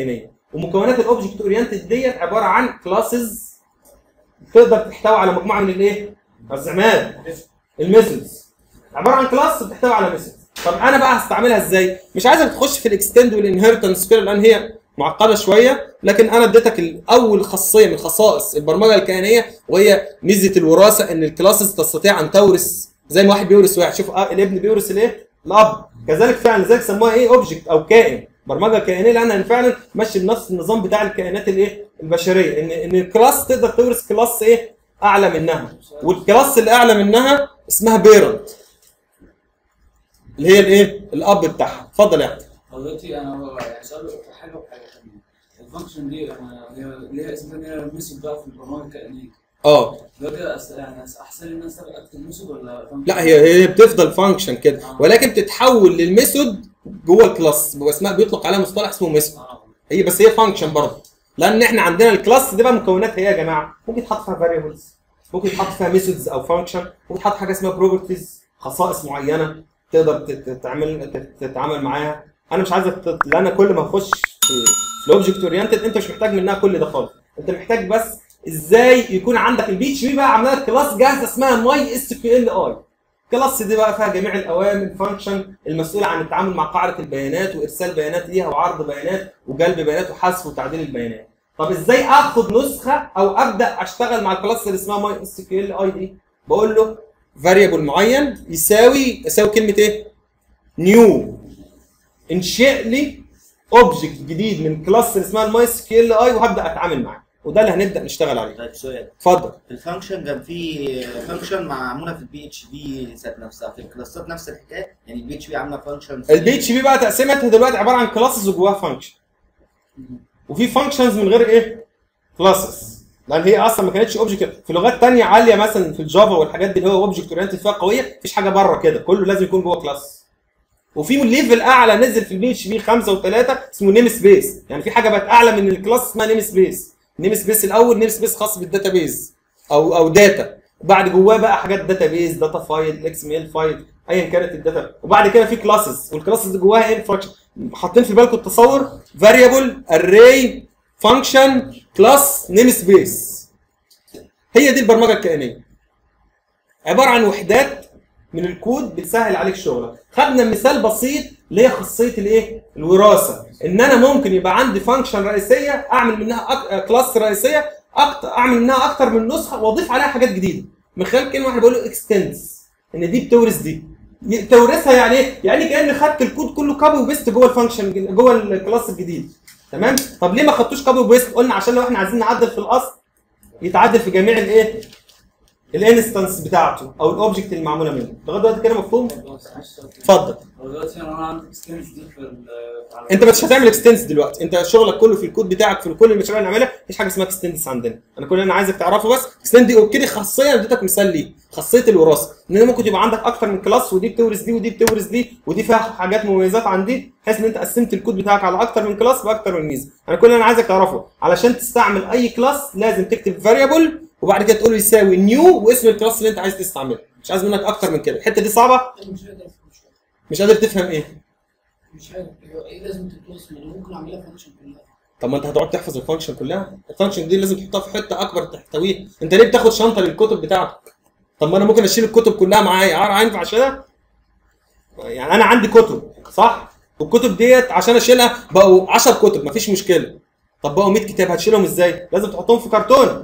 ومكونات الاوبجكت اورينتد ديت عباره عن كلاسز تقدر تحتوي على مجموعه من الايه؟ الزعمات الميثودز عباره عن كلاس بتحتوي على ميثود طب انا بقى هستعملها ازاي؟ مش عايزك تخش في الاكستند والانهيرتنس كده لان هي معقده شويه لكن انا اديتك الاول خاصيه من خصائص البرمجه الكيانيه وهي ميزه الوراثه ان الكلاسز تستطيع ان تورث زي ما واحد بيورث واحد شوف آه، الابن بيورث الايه؟ الاب كذلك فعلا لذلك سموها ايه اوبجكت او كائن برمجه كيانيه لانها فعلا ماشي بنفس النظام بتاع الكائنات الايه؟ البشريه ان ان الكلاس تقدر تورث كلاس ايه؟ اعلى منها والكلاس اللي اعلى منها اسمها بيرنت اللي هي الايه؟ الاب بتاعها اتفضل يا احمد هو دلوقتي انا يعني سؤال في حاجه وحاجه ثانيه الفانكشن دي انا هي ليها اسم ثاني هي ميثود بقى في البرمجه الكائنيه اه دلوقتي أس- يعني احسن لي ان انا أستخدم- اكتب ميثود ولا function؟ لا هي هي بتفضل فانكشن كده ولكن بتتحول للميثود جوه الكلاس بيبقى اسمها بيطلق عليها مصطلح اسمه ميثود اه هي بس هي فانكشن برضه لان احنا عندنا الكلاس دي بقى مكوناتها ايه يا جماعه ممكن يتحط فيها فاريبلز ممكن يتحط فيها ميثودز او فانكشن ممكن يتحط حاجه اسمها بروبرتيز خصائص معينه تقدر تت- تعمل تت- تتعامل معاها انا مش عايزك تت- لان أنا كل ما اخش في في الاوبجكت اورينتد انت مش محتاج منها كل ده خالص انت محتاج بس ازاي يكون عندك البي اتش بي بقى عامله لك كلاس جاهزه اسمها ماي اس كيو ال اي كلاس دي بقى فيها جميع الاوامر فانكشن المسؤوله عن التعامل مع قاعده البيانات وارسال بيانات ليها وعرض بيانات وجلب بيانات وحذف وتعديل البيانات طب ازاي اخد نسخه او ابدا اشتغل مع الكلاس اللي اسمها ماي اس كيو ال اي دي بقول له فاريبل معين يساوي يساوي كلمه ايه نيو انشئ لي اوبجكت جديد من كلاس اللي اسمها الماي اس كيو ال اي وهبدا اتعامل معاه وده اللي هنبدا نشتغل عليه طيب سؤال اتفضل الفانكشن كان في فانكشن معموله في البي اتش بي ذات نفسها في الكلاسات نفس الحكايه يعني البي اتش بي عامله فانكشن البي اتش بي بقى تقسيمتها دلوقتي عباره عن كلاسز وجواها فانكشن وفي فانكشنز من غير ايه كلاسز لان هي اصلا ما كانتش اوبجكت في لغات تانية عاليه مثلا في الجافا والحاجات دي اللي هو اوبجكت اورينتد فيها قويه مفيش حاجه بره كده كله لازم يكون جوه كلاس وفي ليفل اعلى نزل في البي اتش بي 5 و3 اسمه نيم سبيس يعني في حاجه بقت اعلى من الكلاس اسمها نيم سبيس نيم سبيس الاول نيم سبيس خاص بالداتابيز او او داتا وبعد جواه بقى حاجات داتابيز داتا فايل اكس ام ال فايل ايا كانت الداتا وبعد كده في كلاسز والكلاسز دي جواها ايه فانكشن حاطين في بالكم التصور فاريبل اري فانكشن كلاس نيم سبيس هي دي البرمجه الكائنيه عباره عن وحدات من الكود بتسهل عليك شغلك خدنا مثال بسيط اللي هي خاصيه الايه الوراثه ان انا ممكن يبقى عندي فانكشن رئيسيه اعمل منها أك... كلاس رئيسيه أكتر اعمل منها اكتر من نسخه واضيف عليها حاجات جديده من خلال كلمه واحده بقول له اكستنس ان دي بتورث دي ي- تورثها يعني ايه؟ يعني كان خدت الكود كله كوبي وبيست جوه الفانكشن جوه الكلاس الجديد تمام؟ طب ليه ما خدتوش كوبي وبيست؟ قلنا عشان لو احنا عايزين نعدل في الاصل يتعدل في جميع الايه؟ الانستنس بتاعته او الاوبجكت اللي معموله منه لغايه دلوقتي كده مفهوم؟ اتفضل هو دلوقتي انا عندي اكستنس دي في ال- على- انت مش هتعمل اكستنس دلوقتي انت شغلك كله في الكود بتاعك في كل المشاريع اللي نعملها مفيش حاجه اسمها اكستنس عندنا انا كل اللي انا عايزك تعرفه بس اكستند دي اوكي دي خاصيه اديتك مثال ليه خاصيه الوراثه ان انت ممكن يبقى عندك اكتر من كلاس ودي بتورث دي ودي بتورث دي ودي فيها حاجات مميزات عن دي بحيث ان انت قسمت الكود بتاعك على اكتر من كلاس باكتر من ميزه انا كل اللي انا عايزك تعرفه علشان تستعمل اي كلاس لازم تكتب فاريبل وبعد كده تقول له يساوي نيو واسم الكلاس اللي انت عايز تستعمله مش عايز منك اكتر من كده الحته دي صعبه انا مش قادر افهم شويه مش قادر تفهم ايه مش عارف هو ايه لازم تتوصل انا ممكن اعملها فانكشن كلها طب ما انت هتقعد تحفظ الفانكشن كلها الفانكشن دي لازم تحطها في حته اكبر تحتويها انت ليه بتاخد شنطه للكتب بتاعتك طب ما انا ممكن اشيل الكتب كلها معايا عارف ينفع اشيلها يعني انا عندي كتب صح والكتب ديت عشان اشيلها بقوا 10 كتب مفيش مشكله طب بقوا 100 كتاب هتشيلهم ازاي لازم تحطهم في كرتون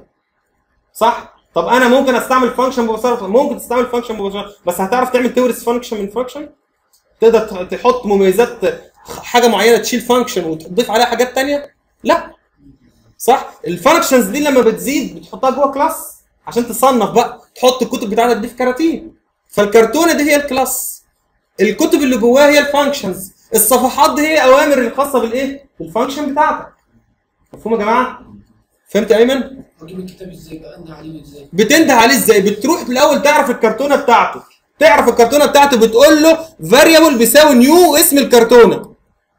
صح طب انا ممكن استعمل فانكشن مباشره ممكن تستعمل فانكشن مباشره بس هتعرف تعمل تورث فانكشن من فانكشن تقدر تح- تحط مميزات حاجه معينه تشيل فانكشن وتضيف عليها حاجات تانية لا صح الفانكشنز دي لما بتزيد بتحطها جوه كلاس عشان تصنف بقى تحط الكتب بتاعتك دي في كراتين فالكرتونه دي هي الكلاس الكتب اللي جواها هي الفانكشنز الصفحات دي هي اوامر الخاصه بالايه بالفانكشن بتاعتك مفهوم يا جماعه فهمت يا ايمن اجيب الكتاب ازاي بقى انده عليه ازاي بتنده عليه ازاي بتروح الاول تعرف الكرتونه بتاعته تعرف الكرتونه بتاعته بتقول له فاريبل بيساوي نيو اسم الكرتونه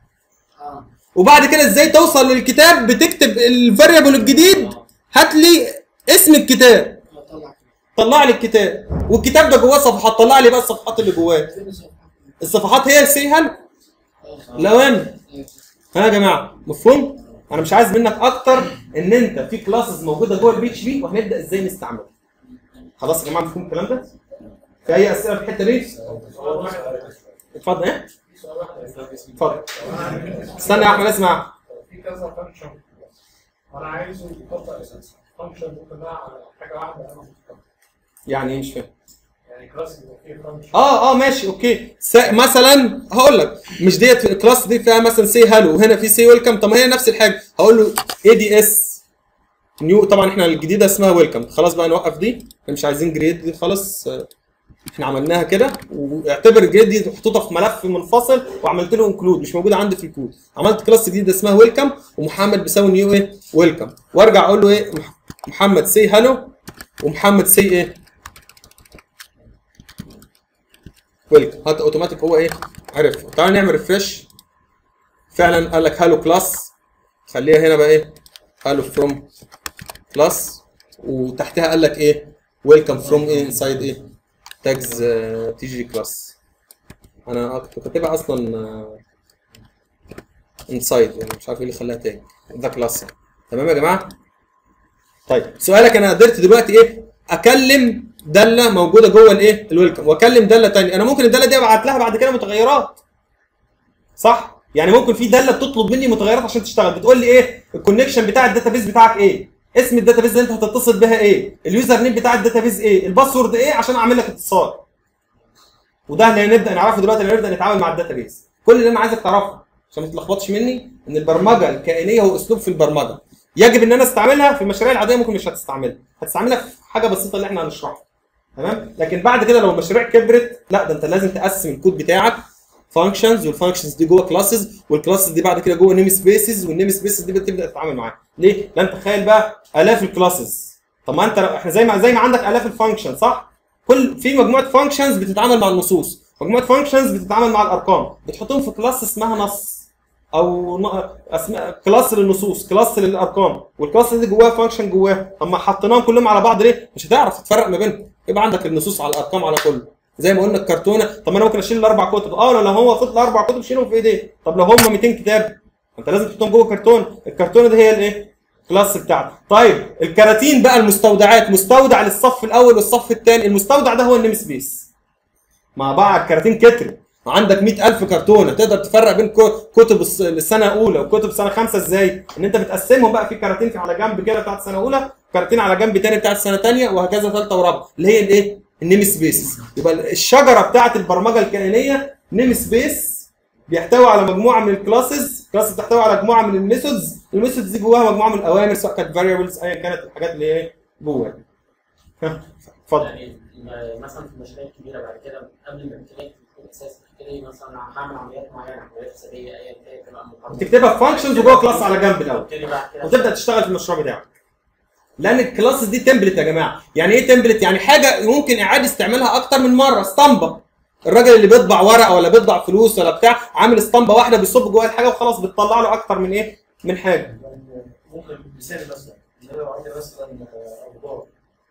اه وبعد كده ازاي توصل للكتاب بتكتب الفاريبل الجديد هات لي اسم الكتاب اطلع كده طلع لي الكتاب والكتاب ده جواه صفحات طلع لي بقى الصفحات اللي جواه فين الصفحه الصفحات هي سي هل اه الاوامر أيوة. ها يا جماعه مفهوم انا مش عايز منك اكتر ان انت في كلاسز موجوده جوه البي اتش بي وهنبدا ازاي نستعملها خلاص يا جماعه مفهوم الكلام ده في اي اسئله في الحته دي اتفضل ايه اتفضل استنى يا احمد اسمع في كذا فانكشن وانا عايزه يطبق فانكشن ممكن على حاجه واحده انا مختار يعني ايه مش فاهم يعني كلاس يبقى فيه فانكشن اه اه ماشي اوكي س- مثلا هقول لك مش ديت الكلاس دي فيها مثلا سي هالو وهنا في سي ويلكم طب ما هي نفس الحاجه هقول له اي دي اس نيو طبعا احنا الجديده اسمها ويلكم خلاص بقى نوقف دي احنا مش عايزين جريد دي خلاص آه، احنا عملناها كده واعتبر الجريد دي محطوطه في ملف منفصل وعملت له انكلود مش موجوده عندي في الكود عملت كلاس جديده اسمها ويلكم ومحمد بيساوي نيو ايه ويلكم وارجع اقول له ايه مح- محمد سي هالو ومحمد سي ايه ويلكم هات اوتوماتيك هو ايه عرف تعال نعمل ريفرش فعلا قال لك هالو كلاس خليها هنا بقى ايه هالو فروم كلاس وتحتها قال لك ايه ويلكم فروم ايه انسايد ايه تاجز تي جي كلاس انا كنت كاتبها اصلا انسايد يعني مش عارف ايه اللي خلاها تاج ده كلاس تمام يا جماعه طيب سؤالك انا قدرت دلوقتي ايه اكلم داله موجوده جوه الايه الويلكم واكلم داله ثانيه انا ممكن الداله دي ابعت لها بعد كده متغيرات صح يعني ممكن في داله بتطلب مني متغيرات عشان تشتغل بتقول لي ايه الكونكشن بتاع الداتابيز بتاعك ايه اسم الداتابيز اللي انت هتتصل بها ايه اليوزر نيم بتاع الداتابيز ايه الباسورد ايه عشان اعمل لك اتصال وده اللي هنبدا نعرفه دلوقتي لما نبدا نتعامل مع الداتابيز كل اللي انا عايزك تعرفه عشان ما تتلخبطش مني ان البرمجه الكائنيه هو اسلوب في البرمجه يجب ان انا استعملها في المشاريع العاديه ممكن مش هتستعملها هتستعملها في حاجه بسيطه اللي احنا هنشرحها تمام لكن بعد كده لو المشاريع كبرت لا ده انت لازم تقسم الكود بتاعك فانكشنز والفانكشنز دي جوه كلاسز والكلاسز دي بعد كده جوه نيم سبيسز والنيم سبيسز دي بتبدا تتعامل معاها ليه؟ لان تخيل بقى الاف الكلاسز طب ما انت احنا زي ما زي ما عندك الاف الفانكشن صح؟ كل في مجموعه فانكشنز بتتعامل مع النصوص مجموعه فانكشنز بتتعامل مع الارقام بتحطهم في كلاس اسمها نص او ن- اسماء كلاس للنصوص كلاس للارقام والكلاس دي جواها فانكشن جواها اما حطيناهم كلهم على بعض ليه مش هتعرف تفرق ما بينهم يبقى عندك النصوص على الارقام على كله زي ما قلنا الكرتونه طب ما انا ممكن اشيل الاربع كتب اه لو هو فضل اربع كتب شيلهم في ايديه طب لو هم 200 كتاب انت لازم تحطهم جوه كرتون الكرتونه دي هي الايه كلاس بتاعته طيب الكراتين بقى المستودعات مستودع للصف الاول والصف الثاني المستودع ده هو النيم سبيس مع بعض الكراتين كتر عندك 100000 كرتونه تقدر تفرق بين كو- كتب الس- السنه الاولى وكتب سنه خمسه ازاي؟ ان انت بتقسمهم بقى في كراتين في على جنب كده بتاعت سنه اولى كراتين على جنب تاني بتاعت سنه ثانيه وهكذا ثالثه ورابعه اللي هي الايه؟ النيم سبيسز يبقى الشجره بتاعت البرمجه الكائنيه نيم سبيس بيحتوي على مجموعه من الكلاسز كلاس بتحتوي على مجموعه من الميثودز الميثودز دي جواها مجموعه من الاوامر سواء كانت فاريبلز ايا كانت الحاجات اللي هي جواها ها، اتفضل يعني م- مثلا في المشاريع الكبيره بعد كده قبل ما ابتدي في الاساس تحكي لي مثلا هعمل عمليات معينه عمليات حسابيه ايا كانت تبقى مقارنة. بتكتبها في فانكشنز وجوه كلاس على جنب الاول ابتدي بعد كده وتبدا تشتغل في المشروع بتاعك لان الكلاسز دي تمبلت يا جماعه يعني ايه تمبلت يعني حاجه ممكن اعاده استعمالها اكتر من مره اسطمبه الراجل اللي بيطبع ورقه ولا بيطبع فلوس ولا بتاع عامل اسطمبه واحده بيصب جواها الحاجه وخلاص بتطلع له اكتر من ايه من حاجه ممكن مثال مثلا ان انا لو عندي مثلا اخبار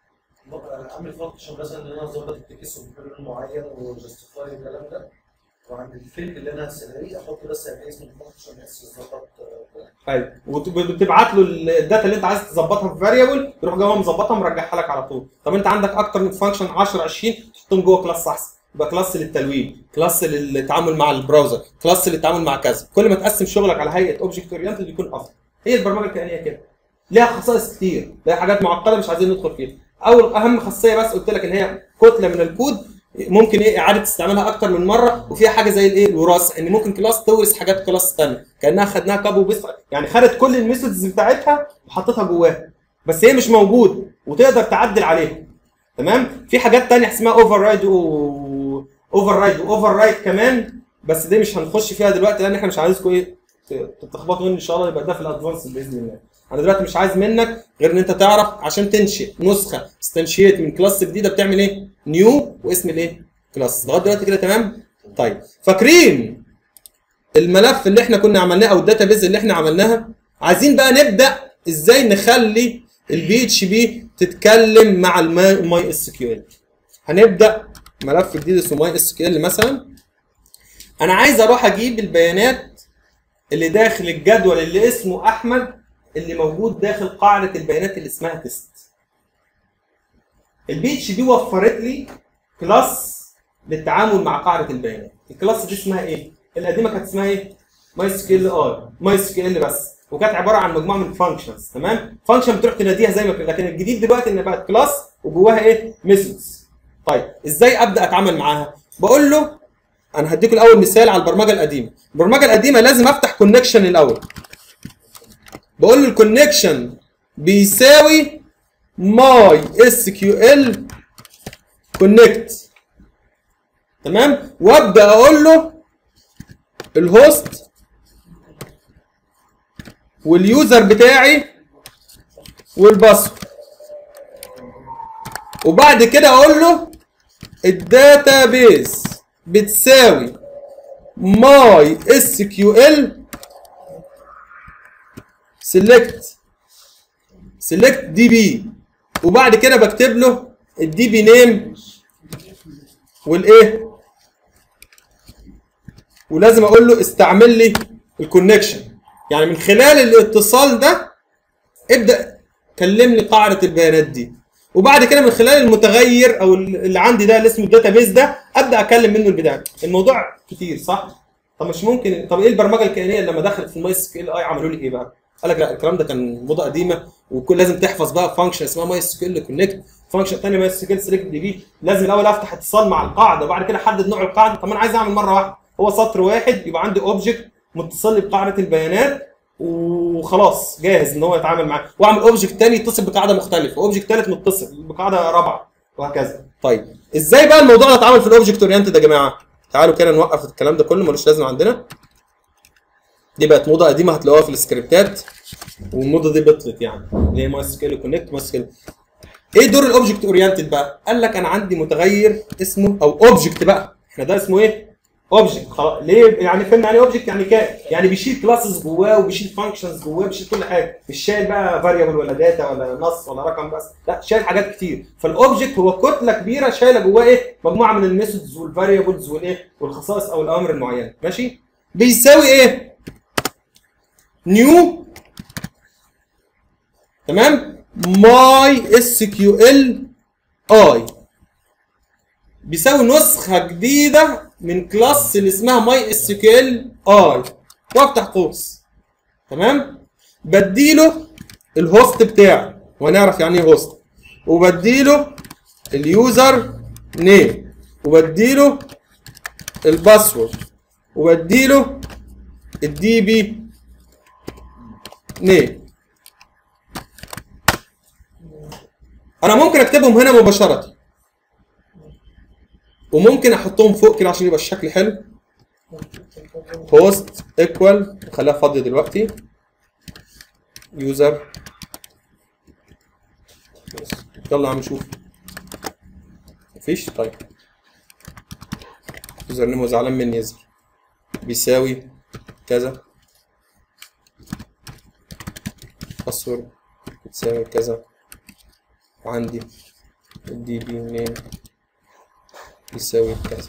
اعمل فانكشن مثلا ان انا اظبط التكسر بلون معين وجستيفاي الكلام ده وعند الفيلد اللي انا هسأليه احط بس يعني اسم الفانكشن بس يظبط آه، ايوه وتبعت له الداتا اللي انت عايز تظبطها في فاريبل يروح جوه مظبطها مرجعها لك على طول طب انت عندك اكتر من فانكشن 10 20 تحطهم جوه كلاس احسن يبقى كلاس للتلوين كلاس للتعامل مع البراوزر كلاس للتعامل مع كذا كل ما تقسم شغلك على هيئه اوبجكت اورينتد يكون افضل هي البرمجه الكائنيه كده ليها خصائص كتير ليها حاجات معقده مش عايزين ندخل فيها اول اهم خاصيه بس قلت لك ان هي كتله من الكود ممكن ايه اعاده استعمالها اكتر من مره وفيها حاجه زي الايه الوراثه ان ممكن كلاس تورث حاجات كلاس ثانيه كانها خدناها كابو بس يعني خدت كل الميثودز بتاعتها وحطيتها جواها بس هي مش موجود وتقدر تعدل عليها تمام في حاجات تانية اسمها اوفر رايد و اوفر رايد واوفر رايد كمان بس دي مش هنخش فيها دلوقتي لان احنا مش عايزكم ايه ت- تتلخبطوا مني ان شاء الله يبقى ده في الادفانس باذن الله انا دلوقتي مش عايز منك غير ان انت تعرف عشان تنشئ نسخه استنشيت من كلاس جديده بتعمل ايه نيو واسم الايه كلاس لغايه دلوقتي كده تمام طيب فاكرين الملف اللي احنا كنا عملناه او الداتابيز اللي احنا عملناها عايزين بقى نبدا ازاي نخلي البي اتش بي تتكلم مع الماي اس كيو ال هنبدا ملف جديد اسمه ماي اس كيو ال مثلا انا عايز اروح اجيب البيانات اللي داخل الجدول اللي اسمه احمد اللي موجود داخل قاعده البيانات اللي اسمها تيست البي اتش بي وفرت لي كلاس للتعامل مع قاعده البيانات الكلاس دي اسمها ايه القديمه كانت اسمها ايه ماي سكيل ار ماي سكيل بس وكانت عباره عن مجموعه من فانكشنز تمام فانكشن بتروح تناديها زي ما كده لكن الجديد دلوقتي ان بقت كلاس وجواها ايه ميثودز طيب ازاي ابدا اتعامل معاها بقول له انا هديكم الاول مثال على البرمجه القديمه البرمجه القديمه لازم افتح كونكشن الاول بقول له الكونكشن بيساوي ماي اس كيو ال كونكت تمام وابدا اقول له الهوست واليوزر بتاعي والباسورد وبعد كده اقول له الداتا بيز بتساوي ماي اس كيو ال سيلكت سيلكت دي بي وبعد كده بكتب له الدي بي نيم والايه ولازم اقول له استعمل لي الكونكشن يعني من خلال الاتصال ده ابدا كلم لي قاعده البيانات دي وبعد كده من خلال المتغير او اللي عندي ده اللي اسمه الداتا بيز ده ابدا اكلم منه البدايه الموضوع كتير صح طب مش ممكن طب ايه البرمجه الكائنيه لما دخلت في الماي سكيل اي عملوا لي ايه بقى قال لك لا الكلام ده كان موضه قديمه وكل لازم تحفظ بقى فانكشن اسمها ماي سكيل كونكت فانكشن ثانيه ماي سكيل سيلكت دي بي لازم الاول افتح اتصال مع القاعده وبعد كده احدد نوع القاعده طب انا عايز اعمل مره واحده هو سطر واحد يبقى عندي اوبجكت متصل لي بقاعده البيانات وخلاص جاهز ان هو يتعامل معاه واعمل اوبجكت تاني يتصل بقاعده مختلفه اوبجكت ثالث متصل بقاعده رابعه وهكذا طيب ازاي بقى الموضوع ده اتعمل في الاوبجكت اورينتد يا جماعه تعالوا كده نوقف الكلام ده كله ملوش لازمه عندنا دي بقت موضه قديمه هتلاقوها في السكريبتات والموضه دي بطلت يعني اللي هي ماي سكيل كونكت ماي سكيل ايه دور الاوبجكت اورينتد بقى قال لك انا عندي متغير اسمه او اوبجكت بقى احنا ده اسمه ايه اوبجكت خلاص ليه يعني فهمنا يعني اوبجكت يعني كائن يعني بيشيل كلاسز جواه وبيشيل فانكشنز جواه بيشيل كل حاجه مش شايل بقى فاريبل ولا داتا ولا نص ولا رقم بس لا شايل حاجات كتير فالاوبجكت هو كتله كبيره شايله جواه ايه مجموعه من الميثودز والفاريبلز والايه والخصائص او الاوامر المعينه ماشي بيساوي ايه نيو تمام ماي اس كيو ال اي بيساوي نسخه جديده من كلاس اللي اسمها ماي اس كيو ال اي وافتح قوس تمام بديله الهوست بتاعي وهنعرف يعني ايه هوست وبديله اليوزر نيم وبديله الباسورد وبديله الدي بي نيم انا ممكن اكتبهم هنا مباشره وممكن احطهم فوق كده عشان يبقى الشكل حلو هوست ايكوال خليها فاضيه دلوقتي يوزر يلا عم نشوف مفيش طيب يوزر نيم زعلان مني يزر بيساوي كذا باسورد بتساوي كذا وعندي الدي بي نيم يساوي كذا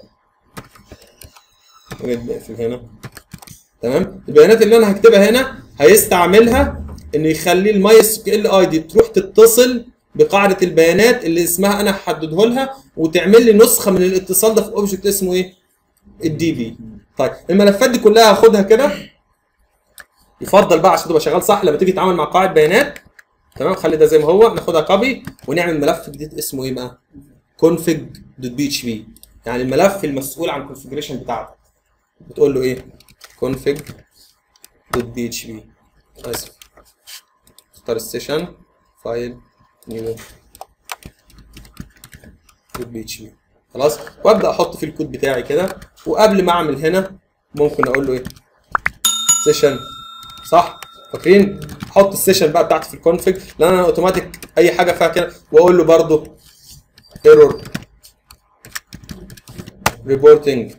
ونقفل هنا تمام البيانات اللي انا هكتبها هنا هيستعملها ان يخلي الماي اس كيو ال اي دي تروح تتصل بقاعده البيانات اللي اسمها انا هحدده لها وتعمل لي نسخه من الاتصال ده في اوبجكت اسمه ايه الدي بي طيب الملفات دي كلها هاخدها كده يفضل بقى عشان تبقى شغال صح لما تيجي تتعامل مع قاعده بيانات تمام خلي ده زي ما هو ناخدها كوبي ونعمل ملف جديد اسمه ايه بقى config.php يعني الملف المسؤول عن الكونفجريشن بتاعتك بتقول له ايه config.php اسف اختار السيشن فايل نيو .php خلاص وابدا احط فيه الكود بتاعي كده وقبل ما اعمل هنا ممكن اقول له ايه سيشن صح فاكرين احط السيشن بقى بتاعتي في الكونفج لان انا اوتوماتيك اي حاجه فيها كده واقول له برده ايرور ريبورتنج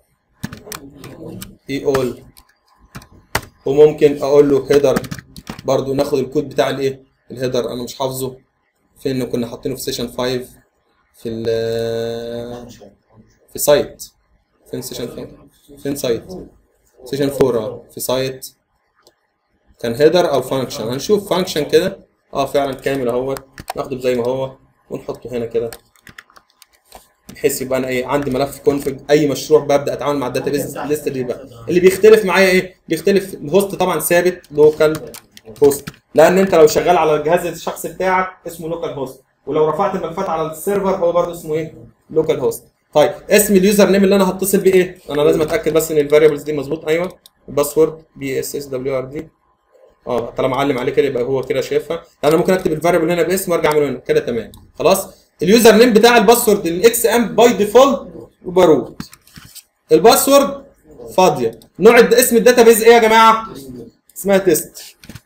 اي اول وممكن اقول له هيدر برضو ناخد الكود بتاع الايه الهيدر انا مش حافظه فين كنا حاطينه في سيشن 5 في ال في سايت فين سيشن فين فين سايت سيشن 4 اه في سايت كان هيدر او فانكشن هنشوف فانكشن كده اه فعلا كامل اهوت ناخده زي ما هو ونحطه هنا كده بحيث يبقى انا ايه عندي ملف كونفج اي مشروع ببدا اتعامل مع الداتابيز ليست دي بقى اللي بيختلف معايا ايه بيختلف الهوست طبعا ثابت لوكال هوست لان انت لو شغال على الجهاز الشخصي بتاعك اسمه لوكال هوست ولو رفعت الملفات على السيرفر هو برضه اسمه ايه لوكال هوست طيب اسم اليوزر نيم اللي انا هتصل بيه ايه انا لازم اتاكد بس ان الفاريبلز دي مظبوط ايوه الباسورد بي اس اس دبليو ار دي اه طالما علم عليه كده يبقى هو كده شايفها انا ممكن اكتب الفاريبل هنا باسم وارجع من هنا كده تمام خلاص اليوزر نيم بتاع الباسورد الاكس ام باي ديفولت وباروت الباسورد فاضيه نوع الد- اسم الداتابيز ايه يا جماعه اسمها تيست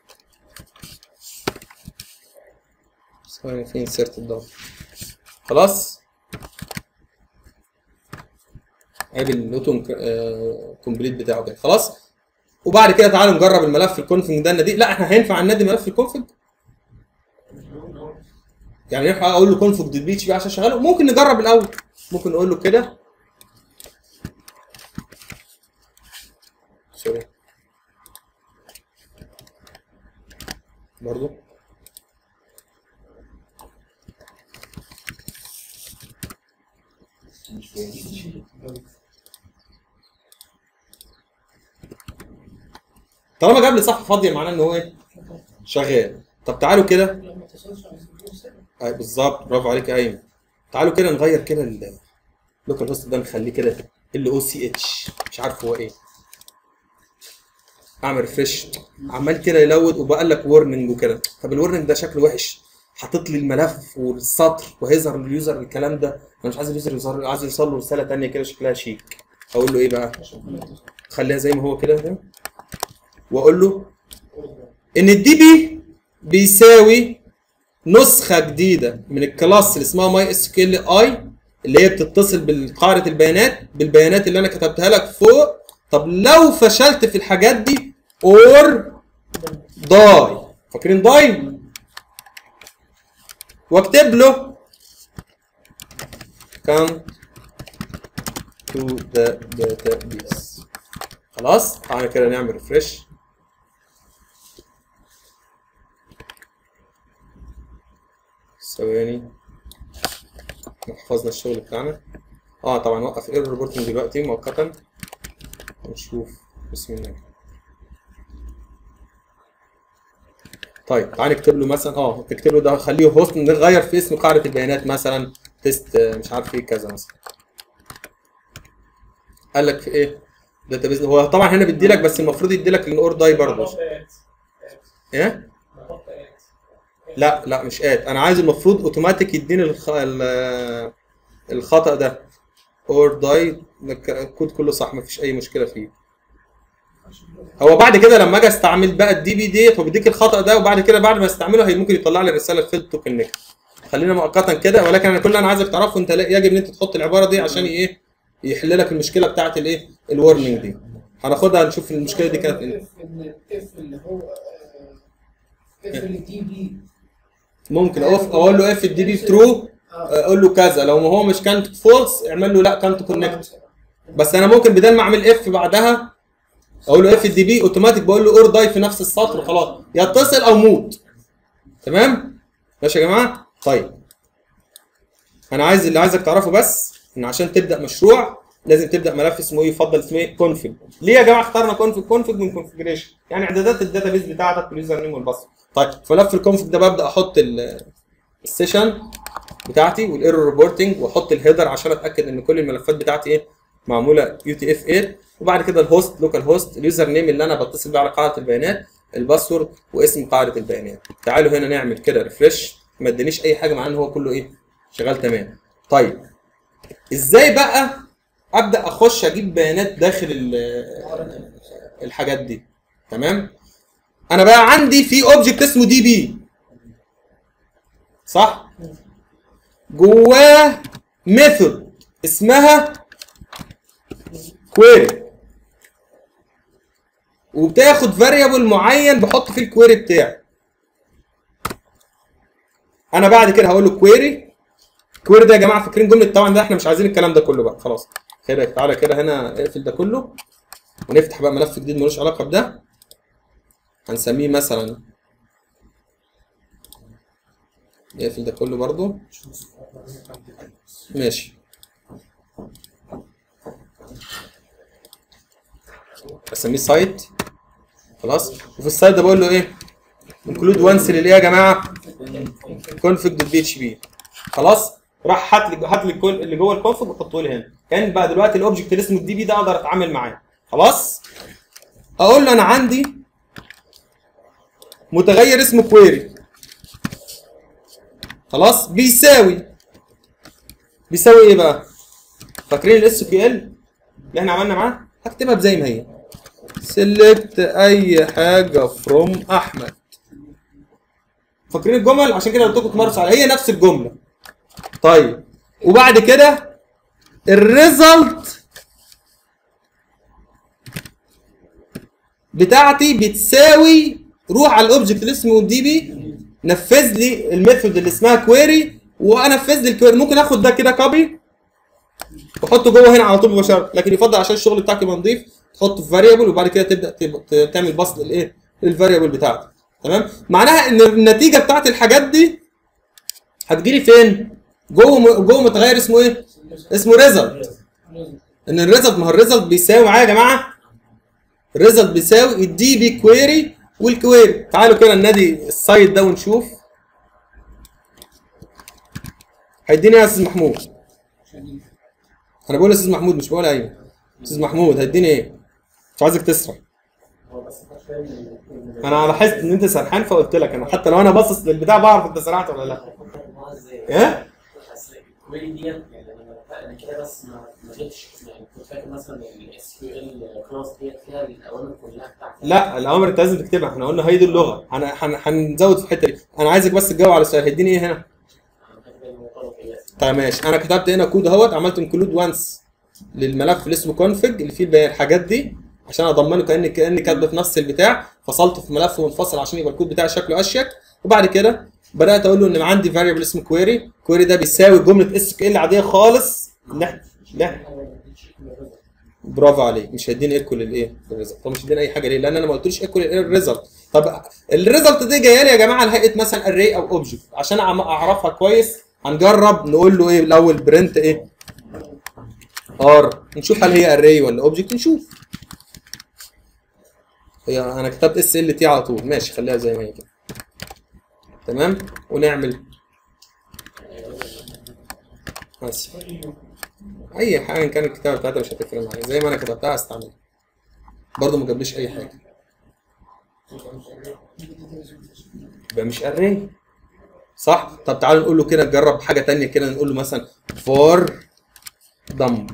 ثواني في انسيرت الضغط خلاص ادي الاوتو كومبليت بتاعه كده خلاص وبعد كده تعالوا نجرب الملف الكونفج ده دي لا احنا هينفع ننادي ملف الكونفج يعني ينفع اقول له كونفج دوت بي اتش بي عشان اشغله ممكن نجرب الاول ممكن نقول له كده سوري برضو طالما جاب لي صفحه فاضيه معناه ان هو ايه شغال طب تعالوا كده لو ما اتصلش على السيرفر أي بالظبط برافو عليك يا ايمن تعالوا كده نغير كده اللوكال هوست ده نخليه كده ال او سي اتش مش عارف هو ايه اعمل ريفرش عمال كده يلود وبقى لك ورنينج وكده طب الورنينج ده شكله وحش حاطط لي الملف والسطر وهيظهر لليوزر الكلام ده انا مش عايز اليوزر يظهر عايز يوصل له رساله ثانيه كده شكلها شيك اقول له ايه بقى خليها زي ما هو كده ده. واقول له ان الدي بي بيساوي نسخه جديده من الكلاس اللي اسمها ماي اس كيو ال اي اللي هي بتتصل بقاعده البيانات بالبيانات اللي انا كتبتها لك فوق طب لو فشلت في الحاجات دي اور داي فاكرين داي واكتب له come to the database خلاص تعالى كده نعمل ريفرش ثواني حفظنا الشغل بتاعنا اه طبعا وقف ايرور ريبورتنج دلوقتي مؤقتا ونشوف بسم الله طيب تعالى نكتب له مثلا اه تكتب له ده خليه هوست نغير في اسم قاعده البيانات مثلا تيست آه، مش عارف ايه كذا مثلا قال لك في ايه داتابيز هو طبعا هنا بيدي لك بس المفروض يدي لك الاور داي برضه نحط آت. ايه نحط آت. لا لا مش اد انا عايز المفروض اوتوماتيك يديني الخ... ال- الخطا ده اور داي الكود كله صح مفيش اي مشكله فيه هو بعد كده لما اجي استعمل بقى الدي بي ديت هو بيديك الخطا ده وبعد كده بعد ما استعمله هي ممكن يطلع لي رساله فيلد تو كونكت خلينا مؤقتا كده ولكن انا كل اللي انا عايزك تعرفه انت لا- يجب ان انت تحط العباره دي عشان ايه يحل لك المشكله بتاعت الايه الورنينج دي هناخدها نشوف المشكله دي كانت ايه اف ان اف اللي هو اف الدي بي ممكن أوف اقول له اف الدي بي ترو اقول له كذا لو ما هو مش كانت فولس اعمل له لا كانت كونكت بس انا ممكن بدل ما اعمل اف بعدها اقول له اف الدي بي اوتوماتيك بقول له اور داي في نفس السطر وخلاص يتصل او موت تمام ماشي يا جماعه طيب انا عايز اللي عايزك تعرفه بس ان عشان تبدا مشروع لازم تبدا ملف اسمه ايه يفضل اسمه ايه كونفج ليه يا جماعه اخترنا كونفج كونفج من كونفجريشن يعني اعدادات الداتابيز بتاعتك واليوزر نيم والباسورد طيب في ملف الكونفج ده ببدا احط ال- السيشن بتاعتي والايرور ريبورتنج واحط الهيدر عشان اتاكد ان كل الملفات بتاعتي ايه معموله يو تي اف 8 وبعد كده الهوست لوكال هوست اليوزر نيم اللي انا بتصل بيه على قاعده البيانات الباسورد واسم قاعده البيانات تعالوا هنا نعمل كده ريفرش ما ادانيش اي حاجه مع ان هو كله ايه شغال تمام طيب ازاي بقى ابدا اخش اجيب بيانات داخل ال- الحاجات دي تمام انا بقى عندي في اوبجكت اسمه دي بي صح جواه ميثود اسمها كويري وبتاخد فاريبل معين بحط فيه الكويري بتاعي انا بعد كده هقول له كويري كويري ده يا جماعه فاكرين جمله طبعا ده احنا مش عايزين الكلام ده كله بقى خلاص كده تعالى كده هنا اقفل ده كله ونفتح بقى ملف جديد ملوش علاقه بده هنسميه مثلا نقفل ده كله برضو ماشي اسميه سايت خلاص وفي السايت ده بقول له ايه انكلود وانس للايه يا جماعه config دوت بي اتش بي خلاص راح هات لي هات لي الكل اللي جوه الكونفج وحطه لي هنا كان بقى دلوقتي الاوبجكت اللي اسمه الدي بي ده اقدر اتعامل معاه خلاص اقول له انا عندي متغير اسمه كويري خلاص بيساوي بيساوي ايه بقى فاكرين الاس كيو ال اللي احنا عملنا معاه هكتبها زي ما هي سيلكت اي حاجه فروم احمد فاكرين الجمل عشان كده قلت لكم تمارسوا عليها هي نفس الجمله طيب وبعد كده الريزلت بتاعتي بتساوي روح على الاوبجكت اللي اسمه دي بي نفذ لي الميثود اللي اسمها كويري وانفذ لي الكويري ممكن اخد ده كده كوبي واحطه جوه هنا على طول مباشره لكن يفضل عشان الشغل بتاعك يبقى نضيف تحطه في فاريبل وبعد كده تبدا تب- ت- تعمل بسط للايه للفاريبل بتاعتك تمام معناها ان النتيجه بتاعت الحاجات دي هتجيلي فين جوه م- جوه متغير اسمه ايه اسمه ريزلت ان الريزلت ما هو الريزلت بيساوي معايا يا جماعه الريزلت بيساوي الدي بي كويري والكويري تعالوا كده ننادي السايت ده ونشوف هيديني ايه يا استاذ محمود انا بقول استاذ محمود مش بقول ايوه استاذ محمود هيديني ايه مش عايزك تسرح هو بس مش فاهم ال- انا لاحظت ان انت سرحان فقلت لك انا حتى لو انا باصص للبتاع بعرف انت سرحت ولا لا الموضوع ازاي؟ ايه اصل الكويري ديت يعني انا انا كده بس ما ما جبتش يعني كنت فاكر مثلا الاس كيو ال كلاس ديت فيها الاوامر كلها بتاعت لا الاوامر انت لازم تكتبها احنا قلنا هي دي اللغه هن- هن- هنزود في الحته دي انا عايزك بس تجاوب على السؤال هيديني ايه هنا انا فاكر الموضوع قياسي طيب ماشي انا كتبت هنا كود اهوت عملت انكلود وانس للملف اللي اسمه كونفج اللي فيه البيان- الحاجات دي عشان اضمنه كاني كاني كاتبه في نفس البتاع فصلته في ملف منفصل عشان يبقى الكود بتاعي شكله اشيك وبعد كده بدات اقول له ان عندي فاريبل اسمه كويري كويري ده بيساوي جمله اس كيو ال عاديه خالص اللي احنا اللي احنا برافو عليك مش هيديني ايكو للايه للريزلت طب مش هيديني اي حاجه ليه لان انا ما قلتلوش ايكو للريزلت طب الريزلت دي جايه لي يا جماعه على هيئه مثلا اري او اوبجكت عشان أعم- اعرفها كويس هنجرب نقول له ايه الاول برنت ايه ار نشوف هل هي اري ولا اوبجكت نشوف هي انا كتبت اس ال تي على طول ماشي خليها زي ما هي كده تمام ونعمل بس اي حاجه كان الكتابه بتاعتها مش هتفرق معايا زي ما انا كتبتها هستعملها برضه ما جابليش اي حاجه يبقى مش اري صح طب تعالوا نقول له كده نجرب حاجه تانية كده نقول له مثلا فور دمب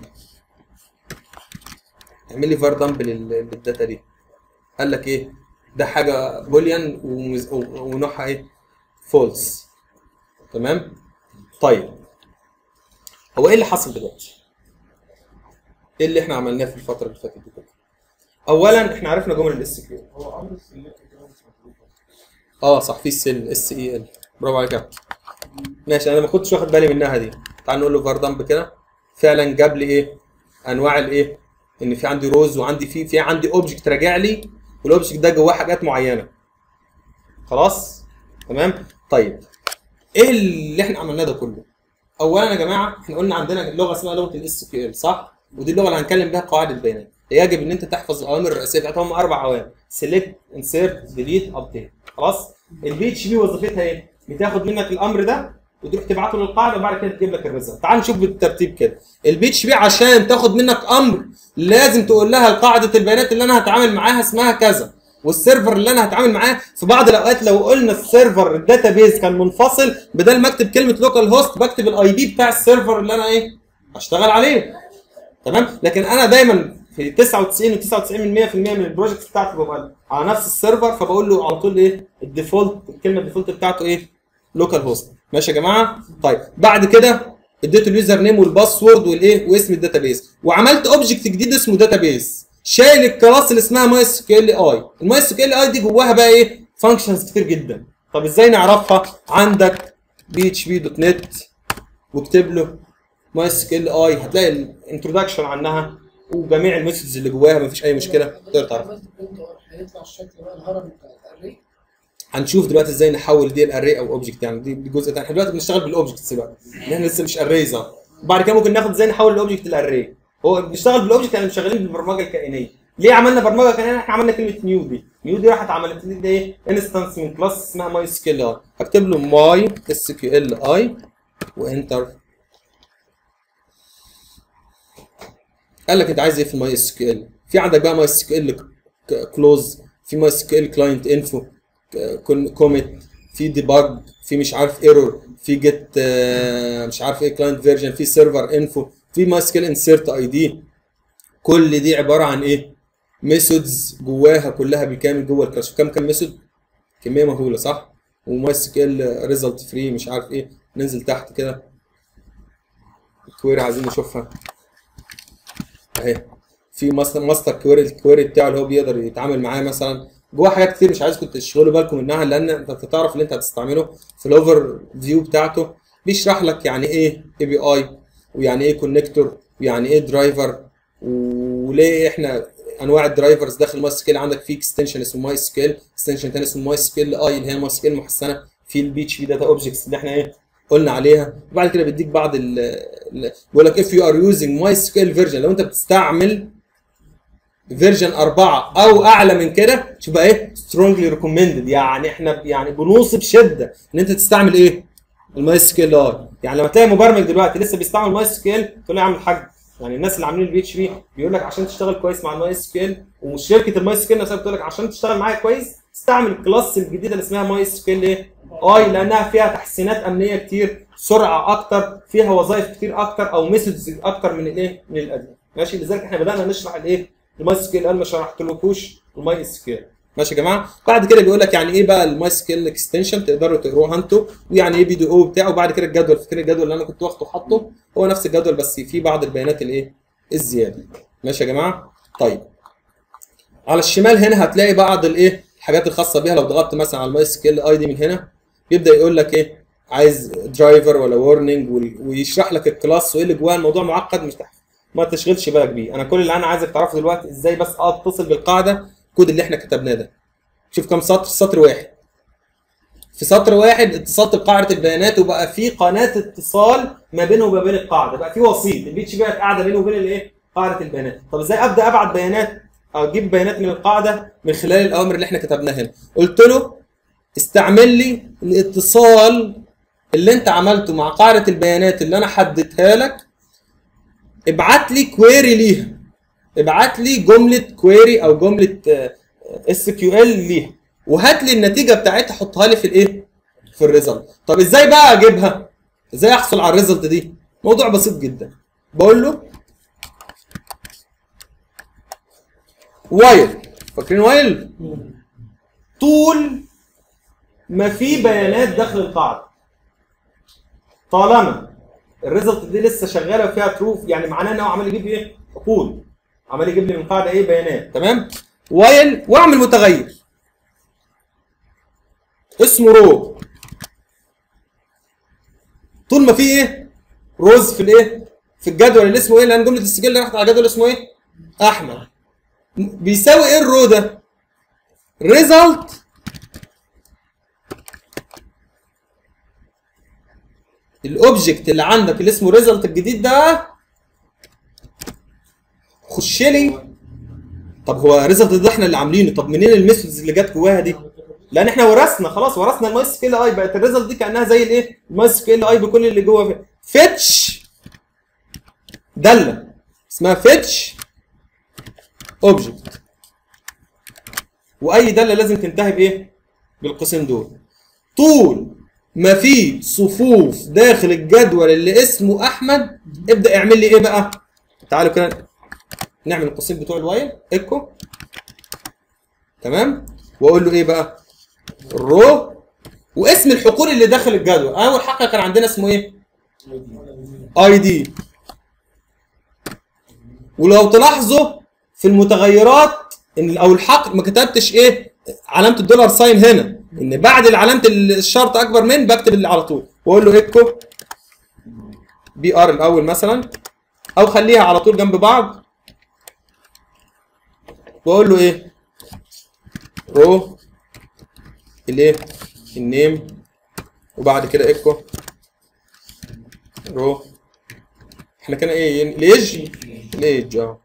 اعمل لي فار دمب للداتا دي قال لك ايه ده حاجه بوليان ومز- و- ونوعها ايه فولس تمام طيب هو ايه اللي حصل دلوقتي ايه اللي احنا عملناه في الفتره اللي فاتت دي كلها اولا احنا عرفنا جمل الاس كيو هو امر السلك كده مش مطلوب اه صح في السل اس اي ال برافو عليك يا عبد. ماشي انا ما كنتش واخد بالي منها دي تعال نقول له فار دمب كده فعلا جاب لي ايه انواع الايه ان في عندي روز وعندي في في عندي اوبجكت راجع لي والاوبجكت ده جواه حاجات معينه خلاص تمام طيب ايه اللي احنا عملناه ده كله اولا يا جماعه احنا قلنا عندنا لغه اسمها لغه الاس كيو ال صح ودي اللغه اللي هنتكلم بيها قواعد البيانات يجب ان انت تحفظ الاوامر الرئيسيه بتاعتها هم اربع اوامر سيلكت انسيرت ديليت ابديت خلاص البي اتش بي وظيفتها ايه بتاخد منك الامر ده وتروح تبعته للقاعده وبعد كده تجيب لك الريزلت تعال نشوف بالترتيب كده البي اتش بي عشان تاخد منك امر لازم تقول لها قاعده البيانات اللي انا هتعامل معاها اسمها كذا والسيرفر اللي انا هتعامل معاه في بعض الاوقات لو قلنا السيرفر الداتابيز كان منفصل بدل ما اكتب كلمه لوكال هوست بكتب الاي بي بتاع السيرفر اللي انا ايه هشتغل عليه تمام لكن انا دايما في 99 و99% من البروجكت بتاعتي ببقى على نفس السيرفر فبقول له على طول ايه الديفولت الكلمه الديفولت بتاعته ايه لوكال هوست ماشي يا جماعه طيب بعد كده اديته اليوزر نيم والباسورد والايه واسم الداتابيز وعملت اوبجكت جديد اسمه داتابيز شايل الكلاس اللي اسمها ماي اس كيو ال اي الماي اس كيو ال اي دي جواها بقى ايه فانكشنز كتير جدا طب ازاي نعرفها عندك بي اتش بي دوت نت واكتب له ماي اس كيو ال اي هتلاقي الانترودكشن عنها وجميع الميثودز اللي جواها مفيش اي مشكله تقدر تعرف عملت برنت ار هيطلع الشكل بقى الهرم بتاع الاري هنشوف دلوقتي ازاي نحول دي الاري او اوبجكت يعني دي دي جزء تاني احنا دلوقتي بنشتغل بالاوبجكتس دلوقتي إن احنا لسه مش اريز وبعد كده ممكن ناخد ازاي نحول الاوبجكت لاري هو بنشتغل بالاوبجكت يعني شغالين بالبرمجه الكائنيه ليه عملنا برمجه كائنيه احنا عملنا كلمه نيو دي نيو دي راحت عملت لي ايه انستنس من كلاس اسمها ماي اس كيو ال اي هكتب له ماي اس كيو ال اي وانتر قال لك انت عايز ايه في الماي اس كيو ال في عندك بقى ماي اس كيو ال كلوز في ماي اس كيو ال كلاينت انفو كوميت في ديباج في مش عارف ايرور في جيت مش عارف ايه كلاينت فيرجن في سيرفر انفو في ماي اس كيو ال انسيرت اي دي كل دي عباره عن ايه ميثودز جواها كلها بالكامل جوه الكلاس كام كام ميثود كميه مهوله صح وماي اس كيو ال ريزلت فري مش عارف ايه ننزل تحت كده الكويري عايزين نشوفها اهي في ماستر ماستر كويري الكويري بتاعه اللي هو بيقدر يتعامل معاه مثلا جوه حاجات كتير مش عايزكم تشغلوا بالكم منها لان انت تعرف اللي انت هتستعمله في الاوفر فيو بتاعته بيشرح لك يعني ايه اي بي اي ويعني ايه كونكتور ويعني ايه درايفر وليه احنا انواع الدرايفرز داخل ماي سكيل عندك في اكستنشن اسمه ماي سكيل اكستنشن تاني اسمه ماي سكيل اي اللي هي ماي سكيل محسنه في البي اتش بي داتا اوبجكتس اللي احنا ايه قلنا عليها وبعد كده بيديك بعض ال ال- بيقول لك if you are using my scale version لو انت بتستعمل فيرجن 4 او اعلى من كده تبقى ايه strongly recommended يعني احنا يعني بنوصي بشده ان انت تستعمل ايه الماي سكيل اي يعني لما تلاقي مبرمج دلوقتي لسه بيستعمل ماي سكيل تقول له يا عم الحاج يعني الناس اللي عاملين البي اتش بي بيقول لك عشان تشتغل كويس مع الماي سكيل وشركه الماي سكيل نفسها بتقول لك عشان تشتغل معايا كويس استعمل الكلاس الجديده اللي اسمها ماي سكيل ايه اي لانها فيها تحسينات امنيه كتير سرعه اكتر فيها وظائف كتير اكتر او ميثودز اكتر من الايه من القديم ماشي لذلك احنا بدانا نشرح الايه الماي سكيل قال ما شرحتلكوش الماي سكيل ماشي يا جماعه بعد كده بيقول لك يعني ايه بقى الماي سكيل اكستنشن تقدروا تقروها انتوا ويعني ايه بي دي او بتاعه وبعد كده الجدول فاكر الجدول اللي انا كنت واخده حاطه هو نفس الجدول بس فيه بعض البيانات الايه الزياده ماشي يا جماعه طيب على الشمال هنا هتلاقي بعض الايه الحاجات الخاصه بيها لو ضغطت مثلا على الماي سكيل اي دي من هنا بيبدا يقول لك ايه عايز درايفر ولا وورنينج ويشرح لك الكلاس وايه اللي جواه الموضوع معقد مش تحت ما تشغلش بالك بيه انا كل اللي انا عايزك تعرفه دلوقتي ازاي بس اتصل بالقاعده الكود اللي احنا كتبناه ده شوف كم سطر سطر واحد في سطر واحد اتصلت بقاعده البيانات وبقى في قناه اتصال ما بينه وما بين القاعده بقى في وسيط البي اتش بي بقت قاعده بينه وبين الايه قاعده البيانات طب ازاي ابدا ابعت بيانات او اجيب بيانات من القاعده من خلال الاوامر اللي احنا كتبناها هنا قلت له استعمل لي الاتصال اللي انت عملته مع قاعده البيانات اللي انا حددتها لك ابعت لي كويري ليها ابعت لي جمله كويري او جمله اس كيو ال ليها وهات لي النتيجه بتاعتها حطها لي في الايه في الريزلت طب ازاي بقى اجيبها ازاي احصل على الريزلت دي موضوع بسيط جدا بقول له وايل فاكرين وايل طول ما في بيانات داخل القاعده طالما الريزلت دي لسه شغاله وفيها تروف يعني معناه ان هو عمال يجيب لي ايه عقود عمال يجيب لي من القاعده ايه بيانات تمام وايل واعمل متغير اسمه رو طول ما في ايه روز في الايه في الجدول اللي اسمه ايه لان جمله السجل اللي راحت على جدول اسمه ايه احمد بيساوي ايه الرو ده ريزلت الاوبجكت اللي عندك اللي اسمه ريزلت الجديد ده خش لي طب هو ريزلت ده احنا اللي عاملينه طب منين الميثودز اللي جت جواها دي لان احنا ورثنا خلاص ورثنا الماي سكيل اي بقت الريزلت دي كانها زي الايه الماي سكيل اي بكل اللي جوه فيها فيتش داله اسمها فيتش اوبجكت واي داله لازم تنتهي بايه بالقوسين دول طول ما في صفوف داخل الجدول اللي اسمه احمد ابدا اعمل لي ايه بقى تعالوا كده نعمل القوسين بتوع الوايل ايكو تمام واقول له ايه بقى الرو واسم الحقول اللي داخل الجدول اول حاجه كان عندنا اسمه ايه اي دي ولو تلاحظوا في المتغيرات ان او الحقل ما كتبتش ايه علامه الدولار ساين هنا ان بعد علامه الشرط اكبر من بكتب اللي على طول واقول له ايكو بي ار الاول مثلا او خليها على طول جنب بعض واقول له ايه رو الايه النيم وبعد كده ايكو رو احنا كان ايه الايج الايج اه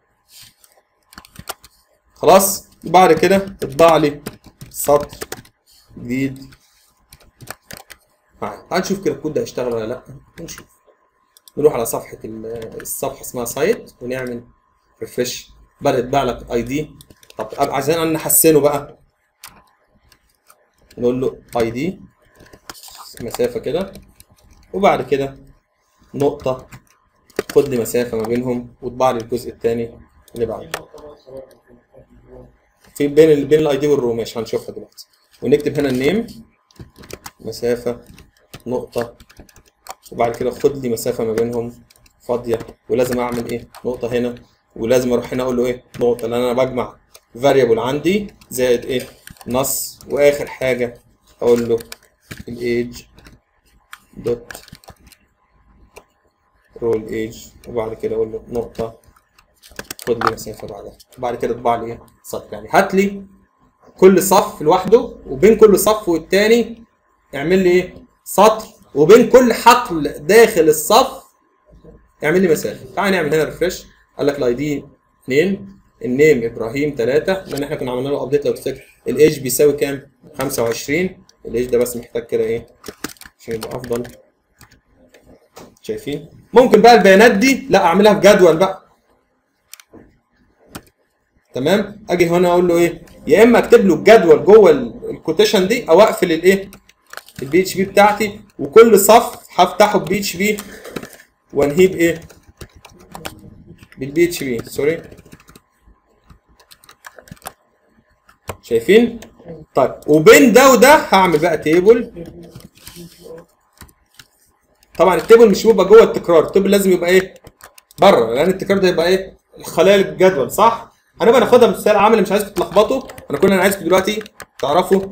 خلاص وبعد كده اطبع لي سطر جديد معايا تعال نشوف كده الكود ده هيشتغل ولا لا نشوف نروح على صفحة ال- الصفحة اسمها سايت ونعمل ريفرش بدأ يتباع لك اي دي طب أبقى عايزين نحسنه بقى نقول له اي دي مسافة كده وبعد كده نقطة خد لي مسافة ما بينهم واطبع لي الجزء الثاني اللي بعده في بين ال- بين الاي دي والرو ماشي هنشوفها دلوقتي ونكتب هنا النيم مسافة نقطة وبعد كده خد لي مسافة ما بينهم فاضية ولازم اعمل ايه نقطة هنا ولازم اروح هنا اقول له ايه نقطة لان انا بجمع variable عندي زائد ايه نص واخر حاجة اقول له الايج دوت رول ايج وبعد كده اقول له نقطة خد لي مسافة بعدها وبعد كده اطبع لي ايه سطر يعني هات لي كل صف لوحده وبين كل صف والتاني اعمل لي ايه سطر وبين كل حقل داخل الصف اعمل لي مسافه تعال نعمل هنا ريفرش قال لك الاي دي 2 النيم ابراهيم 3 لان احنا كنا عملنا له ابديت لو تفتكر الايج بيساوي كام 25 الايج ده بس محتاج كده ايه عشان يبقى افضل شايفين ممكن بقى البيانات دي لا اعملها في جدول بقى تمام اجي هنا اقول له ايه يا اما اكتب له الجدول جوه الكوتيشن دي او اقفل الايه البي اتش بي بتاعتي وكل صف هفتحه ببي اتش بي وانهيه بايه بالبي اتش بي سوري شايفين طيب وبين ده وده هعمل بقى تيبل طبعا التيبل مش بيبقى جوه التكرار التيبل لازم يبقى ايه بره لان التكرار ده يبقى ايه خلايا الجدول صح هنبقى ناخدها مثال عملي مش عايزكم تلخبطوا انا كل اللي انا عايزكم دلوقتي تعرفوا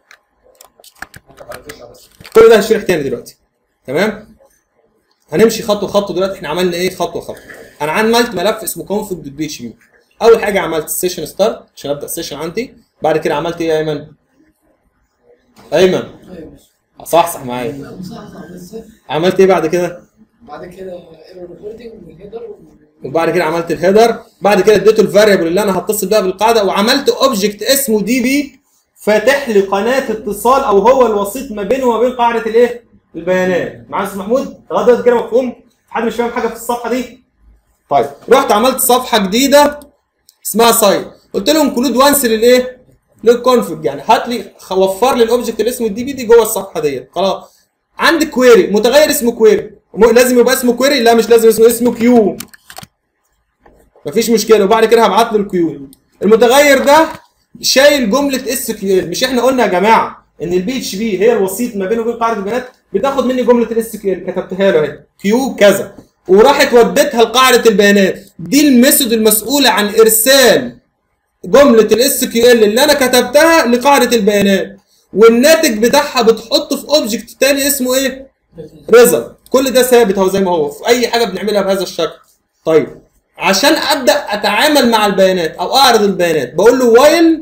كل ده هشرح تاني دلوقتي تمام هنمشي خطوه خطوه دلوقتي احنا عملنا ايه خطوه خطوه انا عملت ملف اسمه config بي اتش بي اول حاجه عملت السيشن ستارت عشان ابدا السيشن عندي بعد كده عملت ايه يا ايمن ايمن ايوه ماشي صح صح معايا لا، صح صح بس عملت ايه بعد كده بعد كده ايرور ريبورتنج والهيدر وبعد كده عملت الهيدر بعد كده اديته الفاريبل اللي انا هتصل بيها بالقاعده وعملت اوبجكت اسمه دي بي فاتح لي قناه اتصال او هو الوسيط ما بينه وما بين قاعده الايه البيانات معايا يا استاذ محمود لغايه دلوقتي كده مفهوم حد مش فاهم حاجه في الصفحه دي طيب رحت عملت صفحه جديده اسمها سايت قلت لهم انكلود وانس للايه للكونفج يعني هات لي وفر لي الاوبجكت اللي اسمه الدي بي دي جوه الصفحه ديت خلاص عندي كويري متغير اسمه كويري لازم يبقى اسمه كويري لا مش لازم اسمه اسمه كيو مفيش مشكله وبعد كده هبعت له الكيو المتغير ده شايل جمله اس كيو ال مش احنا قلنا يا جماعه ان البي اتش بي هي الوسيط ما بينه وبين قاعده البيانات بتاخد مني جمله الاس كيو ال كتبتها له اهي كيو كذا وراحت ودتها لقاعده البيانات دي الميثود المسؤوله عن ارسال جمله الاس كيو ال اللي انا كتبتها لقاعده البيانات والناتج بتاعها بتحطه في اوبجكت تاني اسمه ايه؟ ريزلت كل ده ثابت اهو زي ما هو في اي حاجه بنعملها بهذا الشكل طيب عشان ابدا اتعامل مع البيانات او اعرض البيانات بقول له وايل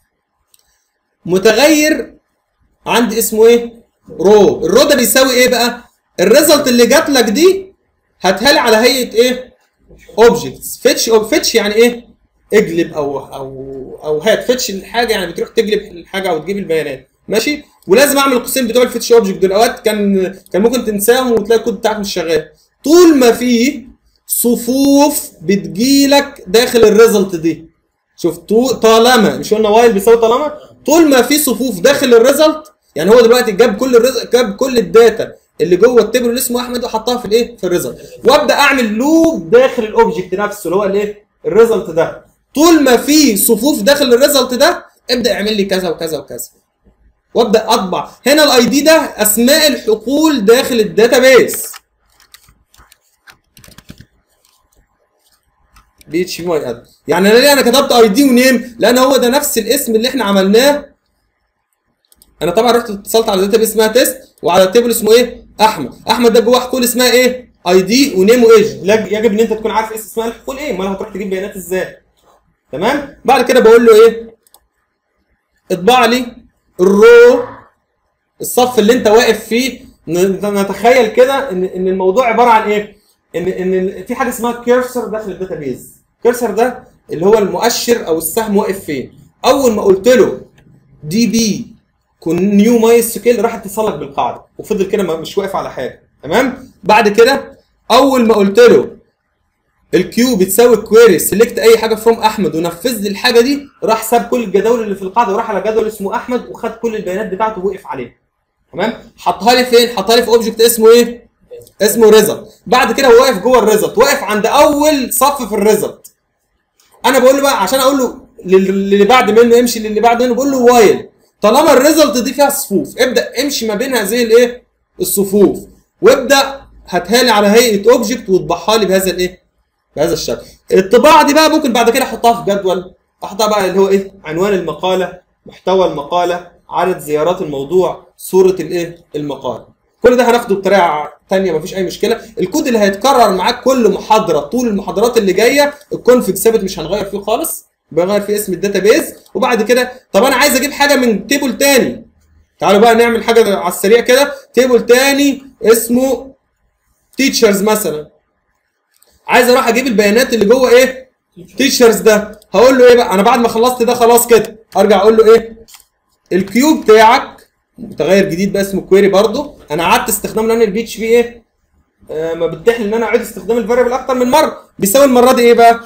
متغير عندي اسمه ايه رو الرو ده بيساوي ايه بقى الريزلت اللي جات لك دي هاتها لي على هيئه ايه اوبجكتس فيتش او فيتش يعني ايه اجلب او او او هات فيتش الحاجه يعني بتروح تجلب الحاجه او تجيب البيانات ماشي ولازم اعمل القوسين بتوع الفيتش اوبجكت دول اوقات كان كان ممكن تنساهم وتلاقي الكود بتاعك مش شغال طول ما في صفوف بتجيلك داخل الريزلت دي شوف طو- طالما مش قلنا وايل بيساوي طالما طول ما في صفوف داخل الريزلت يعني هو دلوقتي جاب كل الرز... جاب كل الداتا اللي جوه التيبل اللي اسمه احمد وحطها في الايه في الريزلت وابدا اعمل لوب داخل الاوبجكت نفسه اللي هو الايه الريزلت ده طول ما في صفوف داخل الريزلت ده ابدا اعمل لي كذا وكذا وكذا وابدا اطبع هنا الاي دي ده اسماء الحقول داخل الداتابيس بي اتش بي واي اد يعني انا ليه انا كتبت اي دي ونيم لان هو ده نفس الاسم اللي احنا عملناه انا طبعا رحت اتصلت على داتا اسمها تيست وعلى التيبل اسمه ايه احمد احمد ده جوه حقول اسمها ايه اي دي ونيم وايج لا- يجب ان انت تكون عارف اسم اسمها الحقول ايه امال هتروح تجيب بيانات ازاي تمام بعد كده بقول له ايه اطبع لي الرو الصف اللي انت واقف فيه ن- نتخيل كده ان ان الموضوع عباره عن ايه ان ان في حاجه اسمها كيرسر داخل الداتابيز كيرسر ده اللي هو المؤشر او السهم واقف فين اول ما قلت له دي بي كون نيو ماي سكيل راح اتصل لك بالقاعده وفضل كده ما- مش واقف على حاجه تمام بعد كده اول ما قلت له الكيو بتساوي كويري سيلكت اي حاجه فروم احمد ونفذ لي الحاجه دي راح ساب كل الجداول اللي في القاعده وراح على جدول اسمه احمد وخد كل البيانات بتاعته ووقف عليها تمام حطها لي فين حطها لي في اوبجكت اسمه ايه اسمه ريزلت بعد كده هو واقف جوه الريزلت واقف عند اول صف في الريزلت انا بقول له بقى عشان اقول له لل- للي بعد منه امشي للي بعد منه بقول له وايل طالما الريزلت دي فيها صفوف ابدا امشي ما بين هذه الايه الصفوف وابدا هاتها لي على هيئه اوبجكت واطبعها لي بهذا الايه بهذا الشكل الطباعه دي بقى ممكن بعد كده احطها في جدول احطها بقى اللي هو ايه عنوان المقاله محتوى المقاله عدد زيارات الموضوع صوره الايه المقاله كل ده هناخده بطريقه تانية مفيش اي مشكله الكود اللي هيتكرر معاك كل محاضره طول المحاضرات اللي جايه الكونفج ثابت مش هنغير فيه خالص بغير فيه اسم الداتابيز وبعد كده طب انا عايز اجيب حاجه من تيبل تاني تعالوا بقى نعمل حاجه على السريع كده تيبل تاني اسمه تيتشرز مثلا عايز اروح اجيب البيانات اللي جوه ايه تيتشرز ده هقول له ايه بقى انا بعد ما خلصت ده خلاص كده ارجع اقول له ايه الكيو بتاعك متغير جديد بقى اسمه كويري برضو انا قعدت استخدام لان البي اتش بي ايه آه ما بتتيح لي ان انا اعيد استخدام الفاريبل اكتر من مره بيساوي المره دي ايه بقى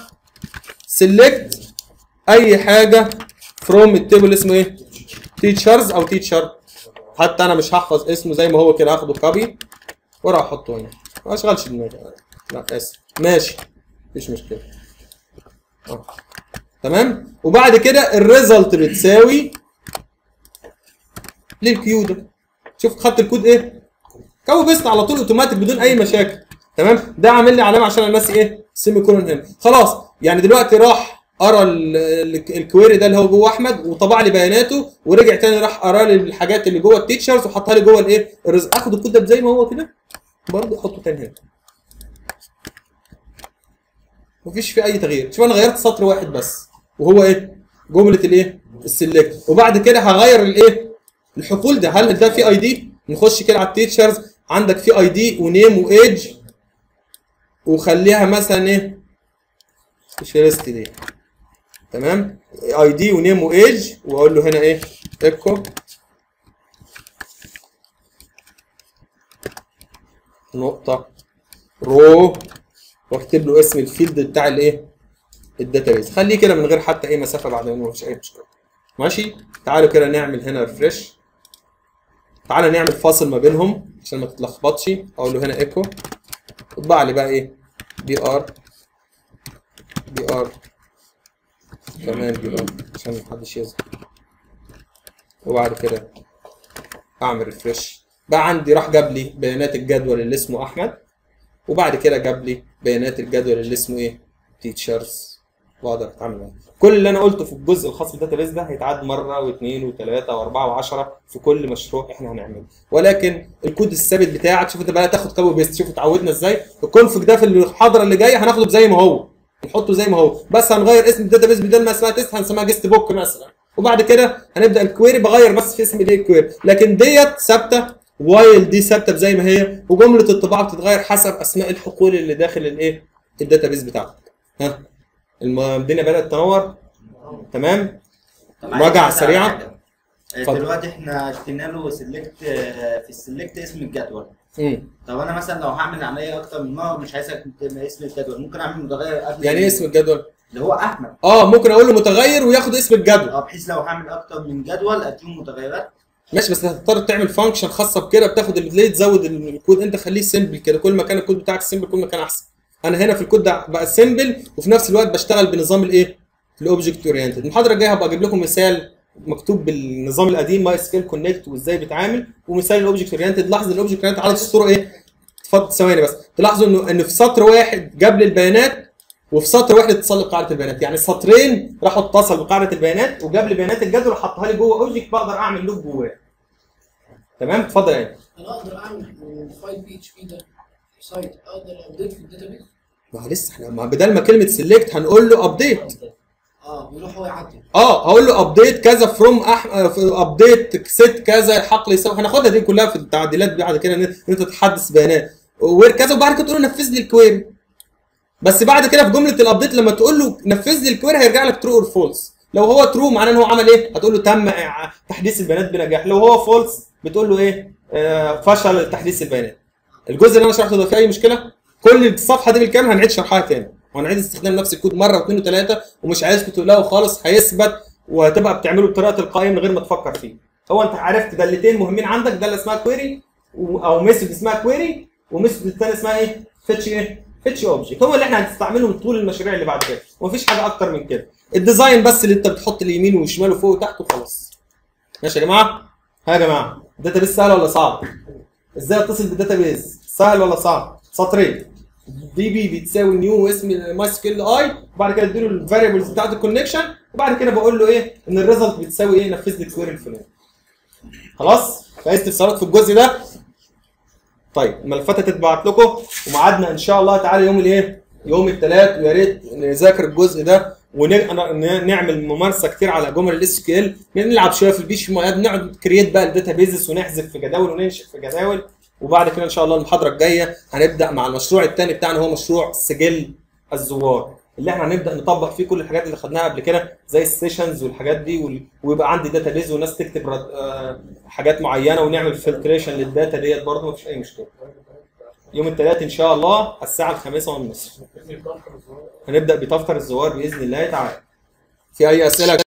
سيلكت اي حاجه فروم التيبل اسمه ايه تيتشرز او تيتشر حتى انا مش هحفظ اسمه زي ما هو كده هاخده كوبي واروح احطه هنا ما اشغلش دماغي لا اسف ماشي مفيش مشكله آه. تمام وبعد كده الريزلت بتساوي للكيو ده شوف خدت الكود ايه كو بيست على طول اوتوماتيك بدون اي مشاكل تمام ده عامل لي علامه عشان الناس ايه سيمي كولون هنا خلاص يعني دلوقتي راح قرا ال- ال- الكويري ده اللي هو جوه احمد وطبع لي بياناته ورجع تاني راح قرا لي الحاجات اللي جوه التيتشرز وحطها لي جوه الايه الرز... اخد الكود ده زي ما هو كده برضه احطه تاني هنا مفيش فيه اي تغيير شوف انا غيرت سطر واحد بس وهو ايه جمله الايه السلكت وبعد كده هغير الايه الحقول ده هل ده في اي دي نخش كده على التيتشرز عندك في اي دي ونيم وايدج وخليها مثلا ايه مش ريست دي تمام اي دي ونيم وايدج واقول له هنا ايه ايكو نقطة رو واكتب له اسم الفيلد بتاع الايه الداتابيز خليه كده من غير حتى اي مسافة بعد منه مفيش اي مشكلة ماشي تعالوا كده نعمل هنا ريفرش تعالى نعمل فاصل ما بينهم عشان ما تتلخبطش اقول له هنا ايكو اطبع لي بقى ايه بي ار بي ار كمان بي ار عشان محدش يزهق وبعد كده اعمل ريفرش بقى عندي راح جاب لي بيانات الجدول اللي اسمه احمد وبعد كده جاب لي بيانات الجدول اللي اسمه ايه تيتشرز واقدر اتعامل معاه كل اللي انا قلته في الجزء الخاص بالداتابيز ده هيتعاد مره واثنين وثلاثه واربعه وعشره في كل مشروع احنا هنعمله ولكن الكود الثابت بتاعك شوف انت بقى تاخد كابو بيست شوف اتعودنا ازاي الكونفج ده في المحاضره اللي جايه هناخده زي ما هو نحطه زي ما هو بس هنغير اسم الداتابيز بدل ما اسمها تيست هنسميها جيست بوك مثلا وبعد كده هنبدا الكويري بغير بس في اسم الايه الكويري لكن ديت ثابته وايل دي ثابته زي ما هي وجمله الطباعه بتتغير حسب اسماء الحقول اللي داخل الايه الداتابيز بتاعتك ها الم- الدنيا بدات تنور تمام طب مراجعة عايز أسأل على سريعة. حاجة. آه، اتفضل. دلوقتي احنا ادينا له سيلكت في السيلكت اسم الجدول مم. طب انا مثلا لو هعمل عمليه اكتر من مره مش عايز اكتب اسم الجدول ممكن اعمل متغير قبل يعني ايه اسم الجدول اللي هو احمد اه ممكن اقول له متغير وياخد اسم الجدول اه بحيث لو هعمل اكتر من جدول اديهم متغيرات ماشي بس هتضطر تعمل فانكشن خاصه بكده بتاخد ليه تزود الكود انت خليه سيمبل كده كل ما كان الكود بتاعك سيمبل كل ما كان احسن انا هنا في الكود ده بقى سيمبل وفي نفس الوقت بشتغل بنظام الايه الاوبجكت اورينتد المحاضره الجايه هبقى اجيب لكم مثال مكتوب بالنظام القديم ماي سكيل كونكت وازاي بيتعامل ومثال الاوبجكت اورينتد لاحظ الاوبجكت اورينتد عدد السطور ايه اتفضل ثواني بس تلاحظوا انه انه في سطر واحد جاب لي البيانات وفي سطر واحد اتصل بقاعده البيانات يعني سطرين راحوا اتصل بقاعده البيانات وجاب لي بيانات الجدول وحطها لي جوه اوبجكت بقدر اعمل لوب جواه تمام اتفضل يعني انا اقدر اعمل من فايل بي اتش بي ده سايت اقدر ابديت في الداتابيز ما هو لسه احنا ما بدل ما كلمه سيلكت هنقول له ابديت اه بيروح هو يعدل اه هقول له ابديت كذا فروم ابديت ست كذا حقل يساوي هناخدها دي كلها في التعديلات بعد كده ان انت تحدث بيانات وير كذا وبعد كده تقول له نفذ لي الكويري بس بعد كده في جمله الابديت لما تقول له نفذ لي الكويري هيرجع لك ترو اور فولس لو هو ترو معناه ان هو عمل ايه هتقول له تم إع- تحديث البيانات بنجاح لو هو فولس بتقول له ايه آه فشل تحديث البيانات الجزء اللي انا شرحته ده فيه اي مشكله كل الصفحه دي بالكامل هنعيد شرحها تاني وهنعيد استخدام نفس الكود مره واثنين وثلاثه ومش عايزكم تقلقوا خالص هيثبت وهتبقى بتعمله بطريقه تلقائيه من غير ما تفكر فيه هو انت عرفت دالتين مهمين عندك داله اسمها كويري او ميثود اسمها كويري وميثود الثانيه اسمها ايه فيتش ايه فيتش اوبجكت هو اللي احنا هنستعملهم طول المشاريع اللي بعد كده ومفيش حاجه اكتر من كده الديزاين بس اللي انت بتحط اليمين والشمال وفوق وتحت وخلاص ماشي يا جماعه ها يا جماعه الداتا بيز سهل ولا صعب ازاي اتصل بالداتا بيز سهل ولا صعب سطرين دي بي بتساوي نيو اسم ماي سكيل اي وبعد كده اديله الفاريبلز بتاعت الكونكشن وبعد كده بقول له ايه ان الريزلت بتساوي ايه نفذ لي الكويري الفلاني خلاص في استفسارات في الجزء ده طيب الملفات هتتبعت لكم وميعادنا ان شاء الله تعالى يوم الايه يوم الثلاث ويا ريت نذاكر الجزء ده ونعمل ممارسه كتير على جمل الاس كيو ال نلعب شويه في البيش نقعد كرييت بقى الداتا بيزس ونحذف في جداول وننشئ في جداول وبعد كده ان شاء الله المحاضره الجايه هنبدا مع المشروع الثاني بتاعنا هو مشروع سجل الزوار اللي احنا هنبدا نطبق فيه كل الحاجات اللي خدناها قبل كده زي السيشنز والحاجات دي وال- ويبقى عندي داتا بيز وناس تكتب رد- آه، حاجات معينه ونعمل فلتريشن للداتا ديت برضه مفيش اي مشكله يوم الثلاث ان شاء الله الساعه الخامسة والنصف هنبدا بتفطر الزوار باذن الله تعالى في اي اسئله